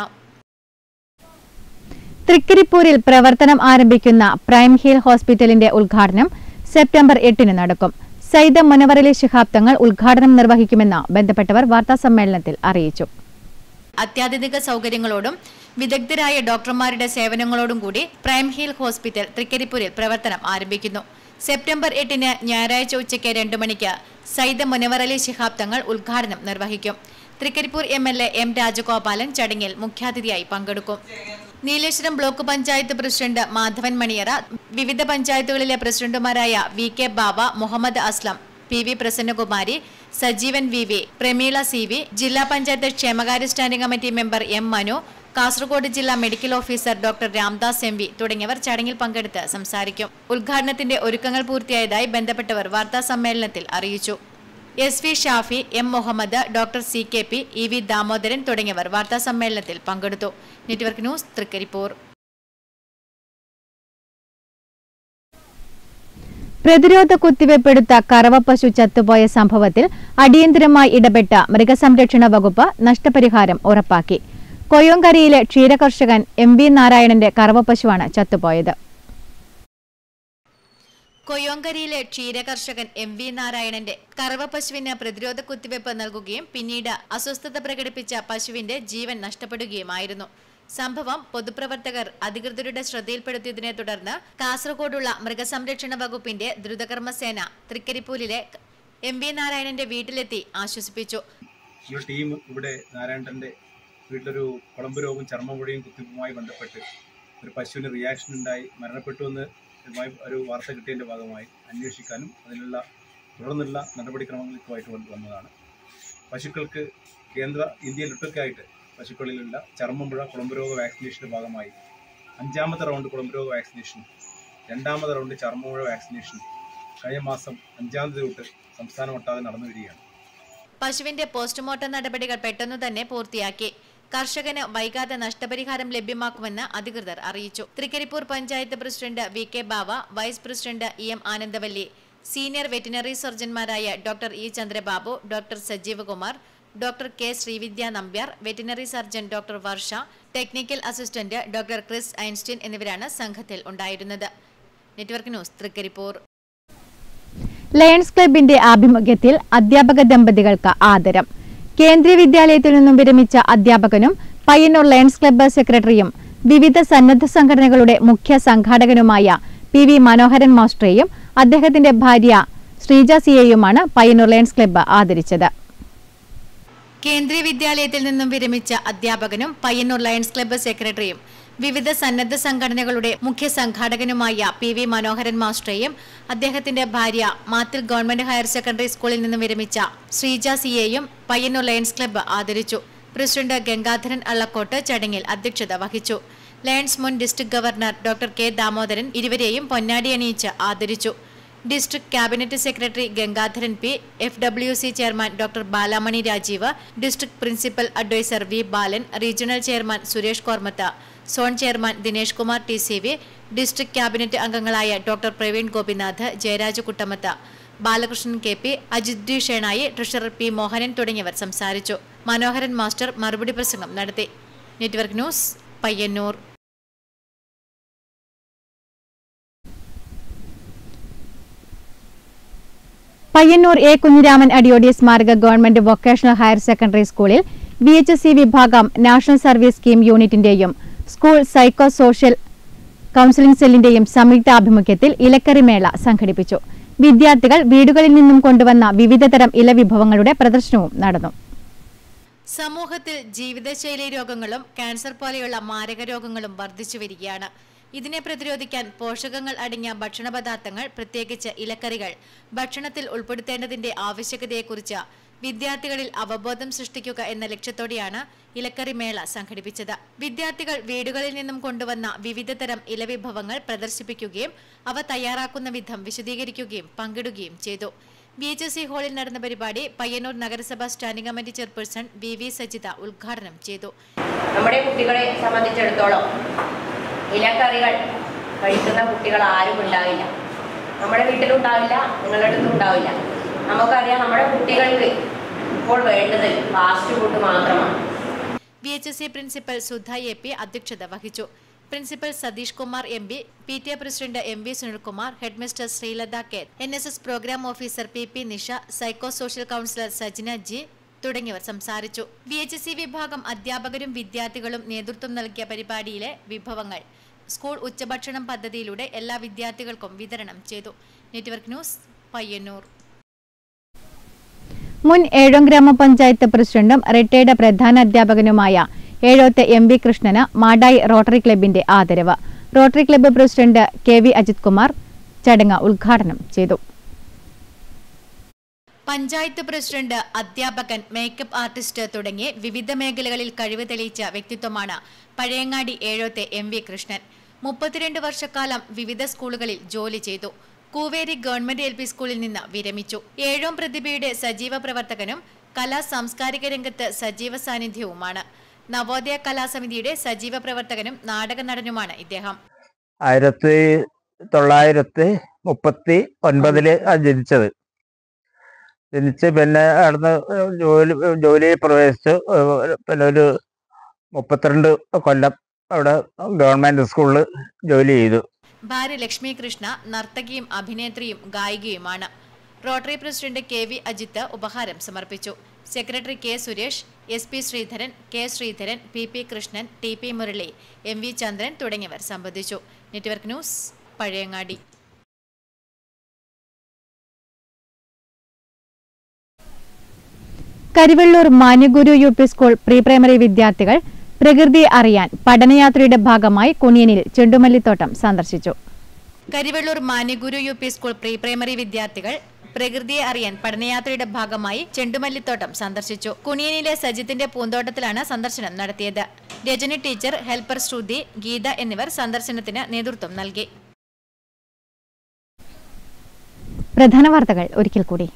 തൃക്കരിപ്പൂരിൽ പ്രവർത്തനം ആരംഭിക്കുന്ന പ്രൈം ഹിൽ ഹോസ്പിറ്റലിന്റെ ഉദ്ഘാടനം സെപ്റ്റംബർ എട്ടിന് നടക്കും സൈദ മുനവറലി ശിഹാബ് തങ്ങൾ ഉദ്ഘാടനം നിർവഹിക്കുമെന്ന് ബന്ധപ്പെട്ടവർ വാർത്താസമ്മേളനത്തിൽ അറിയിച്ചു അത്യാധുനിക സൗകര്യങ്ങളോടും വിദഗ്ധരായ ഡോക്ടർമാരുടെ സേവനങ്ങളോടും കൂടി പ്രൈം ഹിൽ ഹോസ്പിറ്റൽ തൃക്കരിപ്പൂരിൽ പ്രവർത്തനം ആരംഭിക്കുന്നു സെപ്റ്റംബർ എട്ടിന് ഞായറാഴ്ച ഉച്ചയ്ക്ക് രണ്ടു മണിക്ക് സൈദ മുനവറലി ശിഹാബ് തങ്ങൾ ഉദ്ഘാടനം നിർവഹിക്കും Thrikaripur M L A M Rajagopalan ചടങ്ങിൽ മുഖ്യാതിഥിയായി പങ്കെടുക്കും നീലേശ്വരം ബ്ലോക്ക് പഞ്ചായത്ത് പ്രസിഡന്റ് മാധവൻ മണിയറ വിവിധ പഞ്ചായത്തുകളിലെ പ്രസിഡന്റുമാരായ V K Baba Muhammad Aslam P V Prasannakumari Sajeevan V V Prameela C V ജില്ലാ പഞ്ചായത്ത് ക്ഷേമകാര്യ standing committee member M Manu Kasaragod ജില്ലാ medical officer doctor Ramdas M V തുടങ്ങിയവർ ചടങ്ങിൽ പങ്കെടുത്ത് സംസാരിക്കും ഉദ്ഘാടനത്തിന്റെ ഒരുക്കങ്ങൾ പൂർത്തിയായതായി ബന്ധപ്പെട്ടവർ വാർത്താ സമ്മേളനത്തിൽ അറിയിച്ചു S V Shafi M Muhammad doctor C K P E V Damodaran തുടങ്ങിയവർ വാർത്താ സമ്മേളനത്തിൽ പങ്കെടുത്തു നെറ്റ്വർക്ക് ന്യൂസ് തൃക്കരിപ്പൂർ പ്രതിരോധ കുത്തിവയ്പ്പെടുത്ത കറവപ്പശു ചത്തുപോയ സംഭവത്തിൽ അടിയന്തരമായി ഇടപെട്ട മൃഗസംരക്ഷണ വകുപ്പ് നഷ്ടപരിഹാരം ഉറപ്പാക്കി കൊയ്യോങ്കരയിലെ ക്ഷീരകർഷകൻ എം വി നാരായണന്റെ കറവപ്പശുവാണ് ചത്തുപോയത് കൊയ്യോങ്കരിയിലെ ക്ഷീരകർഷകൻ എം വി നാരായണന്റെ കറവ പശുവിന് പ്രതിരോധ കുത്തിവയ്പ് നൽകുകയും പിന്നീട് അസ്വസ്ഥത പ്രകടിപ്പിച്ച പശുവിന്റെ ജീവൻ നഷ്ടപ്പെടുകയുമായിരുന്നു സംഭവം പൊതുപ്രവർത്തകർ അധികൃതരുടെ ശ്രദ്ധയിൽപ്പെടുത്തിയതിനെ തുടർന്ന് കാസർഗോഡുള്ള മൃഗസംരക്ഷണ വകുപ്പിന്റെ ദ്രുതകർമ്മസേന തൃക്കരിപ്പൂരിലെ എം വി നാരായണന്റെ വീട്ടിലെത്തി ആശ്വസിപ്പിച്ചു ഒരു ടീം ഇവിടെ നാരായണന്റെ വീട്ടിലൊരു കുളമ്പ് രോഗം ചർമ്മമുഴയും കുത്തിപ്പുമായി ബന്ധപ്പെട്ട് ഒരു പശുവിന് റിയാക്ഷൻ ഉണ്ടായി മരണപ്പെട്ടു എന്ന് ഇതുമായി ഒരു വാർത്ത കിട്ടിയതിൻ്റെ ഭാഗമായി അന്വേഷിക്കാനും അതിനുള്ള തുടർന്നുള്ള നടപടിക്രമങ്ങൾക്കുമായിട്ട് വന്ന് വന്നതാണ് പശുക്കൾക്ക് കേന്ദ്ര ഇന്ത്യയിൽ ഒട്ടൊക്കെയായിട്ട് പശുക്കളിലുള്ള ചർമ്മമുഴ കുളമ്പ് രോഗ വാക്സിനേഷൻ്റെ ഭാഗമായി അഞ്ചാമത്തെ റൗണ്ട് കുളമ്പ് രോഗ വാക്സിനേഷൻ രണ്ടാമത്തെ റൗണ്ട് ചർമ്മമുഴ വാക്സിനേഷൻ കഴിഞ്ഞ മാസം അഞ്ചാം തീയതി തൊട്ട് സംസ്ഥാനമൊട്ടാകെ നടന്നു വരികയാണ് പശുവിന്റെ പോസ്റ്റ്മോർട്ടം നടപടികൾ പെട്ടെന്നു തന്നെ പൂർത്തിയാക്കി കർഷകന് വൈകാതെ നഷ്ടപരിഹാരം ലഭ്യമാക്കുമെന്ന് അധികൃതർ അറിയിച്ചു Thrikaripur panchayat president V K Bava vice president E M Anandavalli senior veterinary സർജൻമാരായ doctor E Chandrababu doctor Sajeev Kumar doctor K Sreevidya Nambiar veterinary surgeon doctor Varsha technical assistant doctor Chris Einstein എന്നിവരാണ് സംഘത്തിൽ ഉണ്ടായിരുന്നത് നെറ്റ്വർക്ക് ന്യൂസ് തൃക്കരിപ്പൂർ ലയൺസ് ക്ലബിന്റെ ആഭിമുഖ്യത്തിൽ അധ്യാപക ദമ്പതികൾക്ക് ആദരം കേന്ദ്രീയ വിദ്യാലയത്തിൽ നിന്നും വിരമിച്ച അധ്യാപകനും പയ്യന്നൂർ ലയൺസ് ക്ലബ്ബ് സെക്രട്ടറിയും വിവിധ സന്നദ്ധ സംഘടനകളുടെ മുഖ്യ സംഘാടകനുമായ പി വി മനോഹരൻ മാസ്റ്ററെയും അദ്ദേഹത്തിന്റെ ഭാര്യ ശ്രീജ സിയെയുമാണ് പയ്യന്നൂർ ലയൺസ് ക്ലബ്ബ് ആദരിച്ചത് കേന്ദ്രീയ വിദ്യാലയത്തിൽ നിന്നും വിരമിച്ച അധ്യാപകനും പയ്യന്നൂർ ലയൺസ് ക്ലബ്ബ് സെക്രട്ടറിയും വിവിധ സന്നദ്ധ സംഘടനകളുടെ മുഖ്യ സംഘാടകനുമായ പി വി മനോഹരൻ മാസ്റ്ററെയും അദ്ദേഹത്തിന്റെ ഭാര്യ മാത്തിൽ ഗവൺമെന്റ് ഹയർ സെക്കൻഡറി സ്കൂളിൽ നിന്നും വിരമിച്ച ശ്രീജ സിയെയും പയ്യന്നൂർ ലയൺസ് ക്ലബ്ബ് ആദരിച്ചു പ്രസിഡന്റ് ഗംഗാധരൻ അള്ളക്കോട്ട് ചടങ്ങിൽ അധ്യക്ഷത വഹിച്ചു ലയൺസ് മുൻ district governor doctor K Damodaran ഇരുവരെയും പൊന്നാടി അണിയിച്ച് ആദരിച്ചു district cabinet secretary Gangadharan P F W C chairman doctor Balamani Rajeev district principal adviser V Balan regional chairman Suresh Kormath zone chairman Dinesh Kumar T C V district cabinet അംഗങ്ങളായ doctor Praveen Gopinath Jayaraj Kuttamath Balakrishnan K P Ajith D Shenoy treasurer P Mohanan തുടങ്ങിയവർ സംസാരിച്ചു Manoharan master മറുപടി പ്രസംഗം നടത്തി network news Payyanur Payyanur A Kunhiraman Adiyodi സ്മാരക government vocational higher secondary സ്കൂളിൽ V H S C വിഭാഗം national service scheme യൂണിറ്റിന്റെയും സ്കൂൾ സൈക്കോ സോഷ്യൽ കൌൺസിലിംഗ് സെല്ലിന്റെയും സംയുക്ത ആഭിമുഖ്യത്തിൽ ഇലക്കറി മേള സംഘടിപ്പിച്ചു വിദ്യാർത്ഥികൾ വീടുകളിൽ നിന്നും കൊണ്ടുവന്ന വിവിധതരം ഇലവിഭവങ്ങളുടെ പ്രദർശനവും നടന്നു സമൂഹത്തിൽ ജീവിതശൈലി രോഗങ്ങളും ക്യാൻസർ പോലെയുള്ള മാരക രോഗങ്ങളും വർദ്ധിച്ചു വരികയാണ് ഇതിനെ പ്രതിരോധിക്കാൻ പോഷകങ്ങൾ അടങ്ങിയ ഭക്ഷണപദാർത്ഥങ്ങൾ പ്രത്യേകിച്ച് ഇലക്കറികൾ ഭക്ഷണത്തിൽ ഉൾപ്പെടുത്തേണ്ടതിന്റെ ആവശ്യകതയെക്കുറിച്ച് വിദ്യാർത്ഥികളിൽ അവബോധം സൃഷ്ടിക്കുക എന്ന ലക്ഷ്യത്തോടെയാണ് ഇലക്കറി മേള സംഘടിപ്പിച്ചത് വിദ്യാർത്ഥികൾ വീടുകളിൽ നിന്നും കൊണ്ടുവന്ന വിവിധതരം ഇലവിഭവങ്ങൾ പ്രദർശിപ്പിക്കുകയും അവ തയ്യാറാക്കുന്ന വിധം വിശദീകരിക്കുകയും പങ്കിടുകയും ചെയ്തു ബി എച്ച് എസ് സി ഹാളിൽ നടന്ന പരിപാടി പയ്യന്നൂർ നഗരസഭ standing committee chairperson V V Sajitha ഉദ്ഘാടനം ചെയ്തു നമ്മുടെ കുട്ടികളെ സംബന്ധിച്ചിടത്തോളം ഇലക്കറികൾ കഴിക്കുന്ന കുട്ടികൾ ആരും ഉണ്ടാവില്ല നമ്മുടെ വീട്ടിലുണ്ടാവില്ല നിങ്ങളുടെ അടുത്തും ഉണ്ടാവില്ല നമുക്കറിയാം നമ്മുടെ കുട്ടികൾക്ക് ഇപ്പോൾ വേണ്ടത് ഫാസ്റ്റ് ഫുഡ് മാത്രമാണ് V H S C principal Sudha A P അധ്യക്ഷത വഹിച്ചു principal Satheesh Kumar M P P T A president M V Sunilkumar headmaster Sreelatha K N S S programme officer P P Nisha psycho social counsellor Sajina G തുടങ്ങിയവർ സംസാരിച്ചു V H S C വിഭാഗം അധ്യാപകരും വിദ്യാർത്ഥികളും നേതൃത്വം നൽകിയ പരിപാടിയിലെ വിഭവങ്ങൾ സ്കൂൾ ഉച്ചഭക്ഷണം പദ്ധതിയിലൂടെ എല്ലാ വിദ്യാർത്ഥികൾക്കും വിതരണം ചെയ്തു നെറ്റ്വർക്ക് ന്യൂസ് പയ്യന്നൂർ മുൻ ഏഴോം ഗ്രാമപഞ്ചായത്ത് പ്രസിഡന്റും റിട്ടയർഡ് പ്രധാന അധ്യാപകനുമായ ഏഴോത്തെ എം വി കൃഷ്ണന് മാടായി റോട്ടറി ക്ലബിന്റെ ആദരവ് Rotary Club president K V Ajith Kumar ചടങ്ങ് ഉദ്ഘാടനം ചെയ്തു പഞ്ചായത്ത് പ്രസിഡന്റ് അധ്യാപകൻ മേക്കപ്പ് ആർട്ടിസ്റ്റ് തുടങ്ങി വിവിധ മേഖലകളിൽ കഴിവ് തെളിയിച്ച വ്യക്തിത്വമാണ് പഴയങ്ങാടി ഏഴോത്തെ എം വി കൃഷ്ണൻ മുപ്പത്തിരണ്ട് വർഷക്കാലം വിവിധ സ്കൂളുകളിൽ ജോലി ചെയ്തു കൂവേരി ഗവൺമെന്റ് എൽ പി സ്കൂളിൽ നിന്ന് വിരമിച്ചു ഏഴോം പ്രതിഭയുടെ സജീവ പ്രവർത്തകനും കലാ സാംസ്കാരിക രംഗത്ത് സജീവ സാന്നിധ്യവുമാണ് നവോദയ കലാസമിതിയുടെ സജീവ പ്രവർത്തകനും നാടക നടനുമാണ് ഇദ്ദേഹം ആയിരത്തി തൊള്ളായിരത്തി മുപ്പത്തി ഒൻപതില് ജനിച്ചത് ജനിച്ച് പിന്നെ അവിടുന്ന് ജോലി ജോലിയിൽ പ്രവേശിച്ചു ഏഹ് പിന്നെ ഒരു മുപ്പത്തിരണ്ട് കൊല്ലം അവിടെ ഗവൺമെന്റ് സ്കൂളിൽ ജോലി ചെയ്തു ഭാര്യ ലക്ഷ്മി കൃഷ്ണ നർത്തകിയും അഭിനേത്രിയും ഗായികയുമാണ് Rotary president K V Ajith ഉപഹാരം സമർപ്പിച്ചു secretary K Suresh S P Sreedharan K Sreedharan P P Krishnan T P Murali M V Chandran തുടങ്ങിയവർ സംബന്ധിച്ചു network news Pazhayangadi Karivellur Manyaguru U P school pre primary വിദ്യാർത്ഥികൾ പ്രകൃതി അറിയാൻ പഠനയാത്രയുടെ ഭാഗമായി കുണിയനിൽ ചെണ്ടുമല്ലിത്തോട്ടം സന്ദർശിച്ചു Karivellur Manyaguru U P school pre primary വിദ്യാർത്ഥികൾ പ്രകൃതിയെ അറിയാൻ പഠനയാത്രയുടെ ഭാഗമായി ചെണ്ടുമല്ലിത്തോട്ടം സന്ദർശിച്ചു കുണിയനിലെ സജിത്തിന്റെ പൂന്തോട്ടത്തിലാണ് സന്ദർശനം നടത്തിയത് രജനി ടീച്ചർ ഹെൽപ്പർ ശ്രുതി ഗീത എന്നിവർ സന്ദർശനത്തിന് നേതൃത്വം നൽകി പ്രധാന വാർത്തകൾ ഒരിക്കൽ കൂടി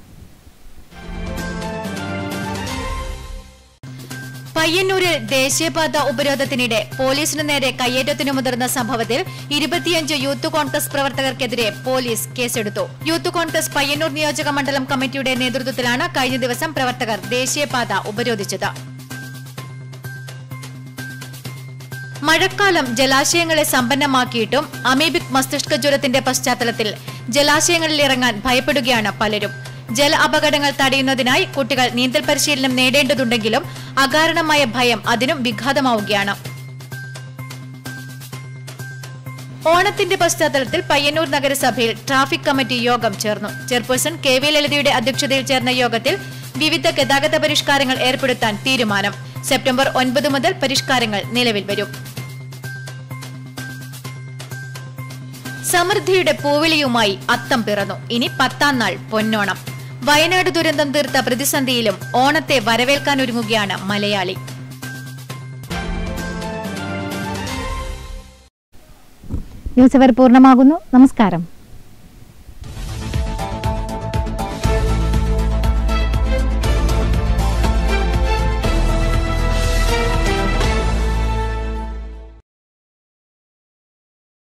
പയ്യന്നൂരിൽ ദേശീയപാത ഉപരോധത്തിനിടെ പോലീസിനു നേരെ കയ്യേറ്റത്തിനു മുതിർന്ന സംഭവത്തിൽ ഇരുപത്തിയഞ്ച് യൂത്ത് കോൺഗ്രസ് പ്രവർത്തകർക്കെതിരെ പോലീസ് കേസെടുത്തു യൂത്ത് കോൺഗ്രസ് പയ്യന്നൂർ നിയോജക മണ്ഡലം കമ്മിറ്റിയുടെ നേതൃത്വത്തിലാണ് കഴിഞ്ഞ ദിവസം പ്രവർത്തകർ ദേശീയപാത ഉപരോധിച്ചത് മഴക്കാലം ജലാശയങ്ങളെ സമ്പന്നമാക്കിയിട്ടും അമീബിക് മസ്തിഷ്ക ജ്വരത്തിന്റെ പശ്ചാത്തലത്തിൽ ജലാശയങ്ങളിൽ ഇറങ്ങാൻ ഭയപ്പെടുകയാണ് പലരും ജല അപകടങ്ങൾ തടയുന്നതിനായി കുട്ടികൾ നീന്തൽ പരിശീലനം നേടേണ്ടതുണ്ടെങ്കിലും അകാരണമായ ഭയം അതിനും വിഘാതമാവുകയാണ് ഓണത്തിന്റെ പശ്ചാത്തലത്തിൽ പയ്യന്നൂർ നഗരസഭയിൽ ട്രാഫിക് കമ്മിറ്റി യോഗം ചേർന്നു ചെയർപേഴ്സൺ കെ വി ലളിതയുടെ അധ്യക്ഷതയിൽ ചേർന്ന യോഗത്തിൽ വിവിധ ഗതാഗത പരിഷ്കാരങ്ങൾ ഏർപ്പെടുത്താൻ തീരുമാനം സെപ്റ്റംബർ ഒൻപത് മുതൽ പരിഷ്കാരങ്ങൾ നിലവിൽ വരും സമൃദ്ധിയുടെ പൂവിളിയുമായി അത്തം പിറന്നു ഇനി പത്താം നാൾ പൊന്നോണം വയനാട് ദുരന്തം തീർത്ത പ്രതിസന്ധിയിലും ഓണത്തെ വരവേൽക്കാനൊരുങ്ങുകയാണ് മലയാളി ന്യൂസ് അവർ പൂർണ്ണമാകുന്നു നമസ്കാരം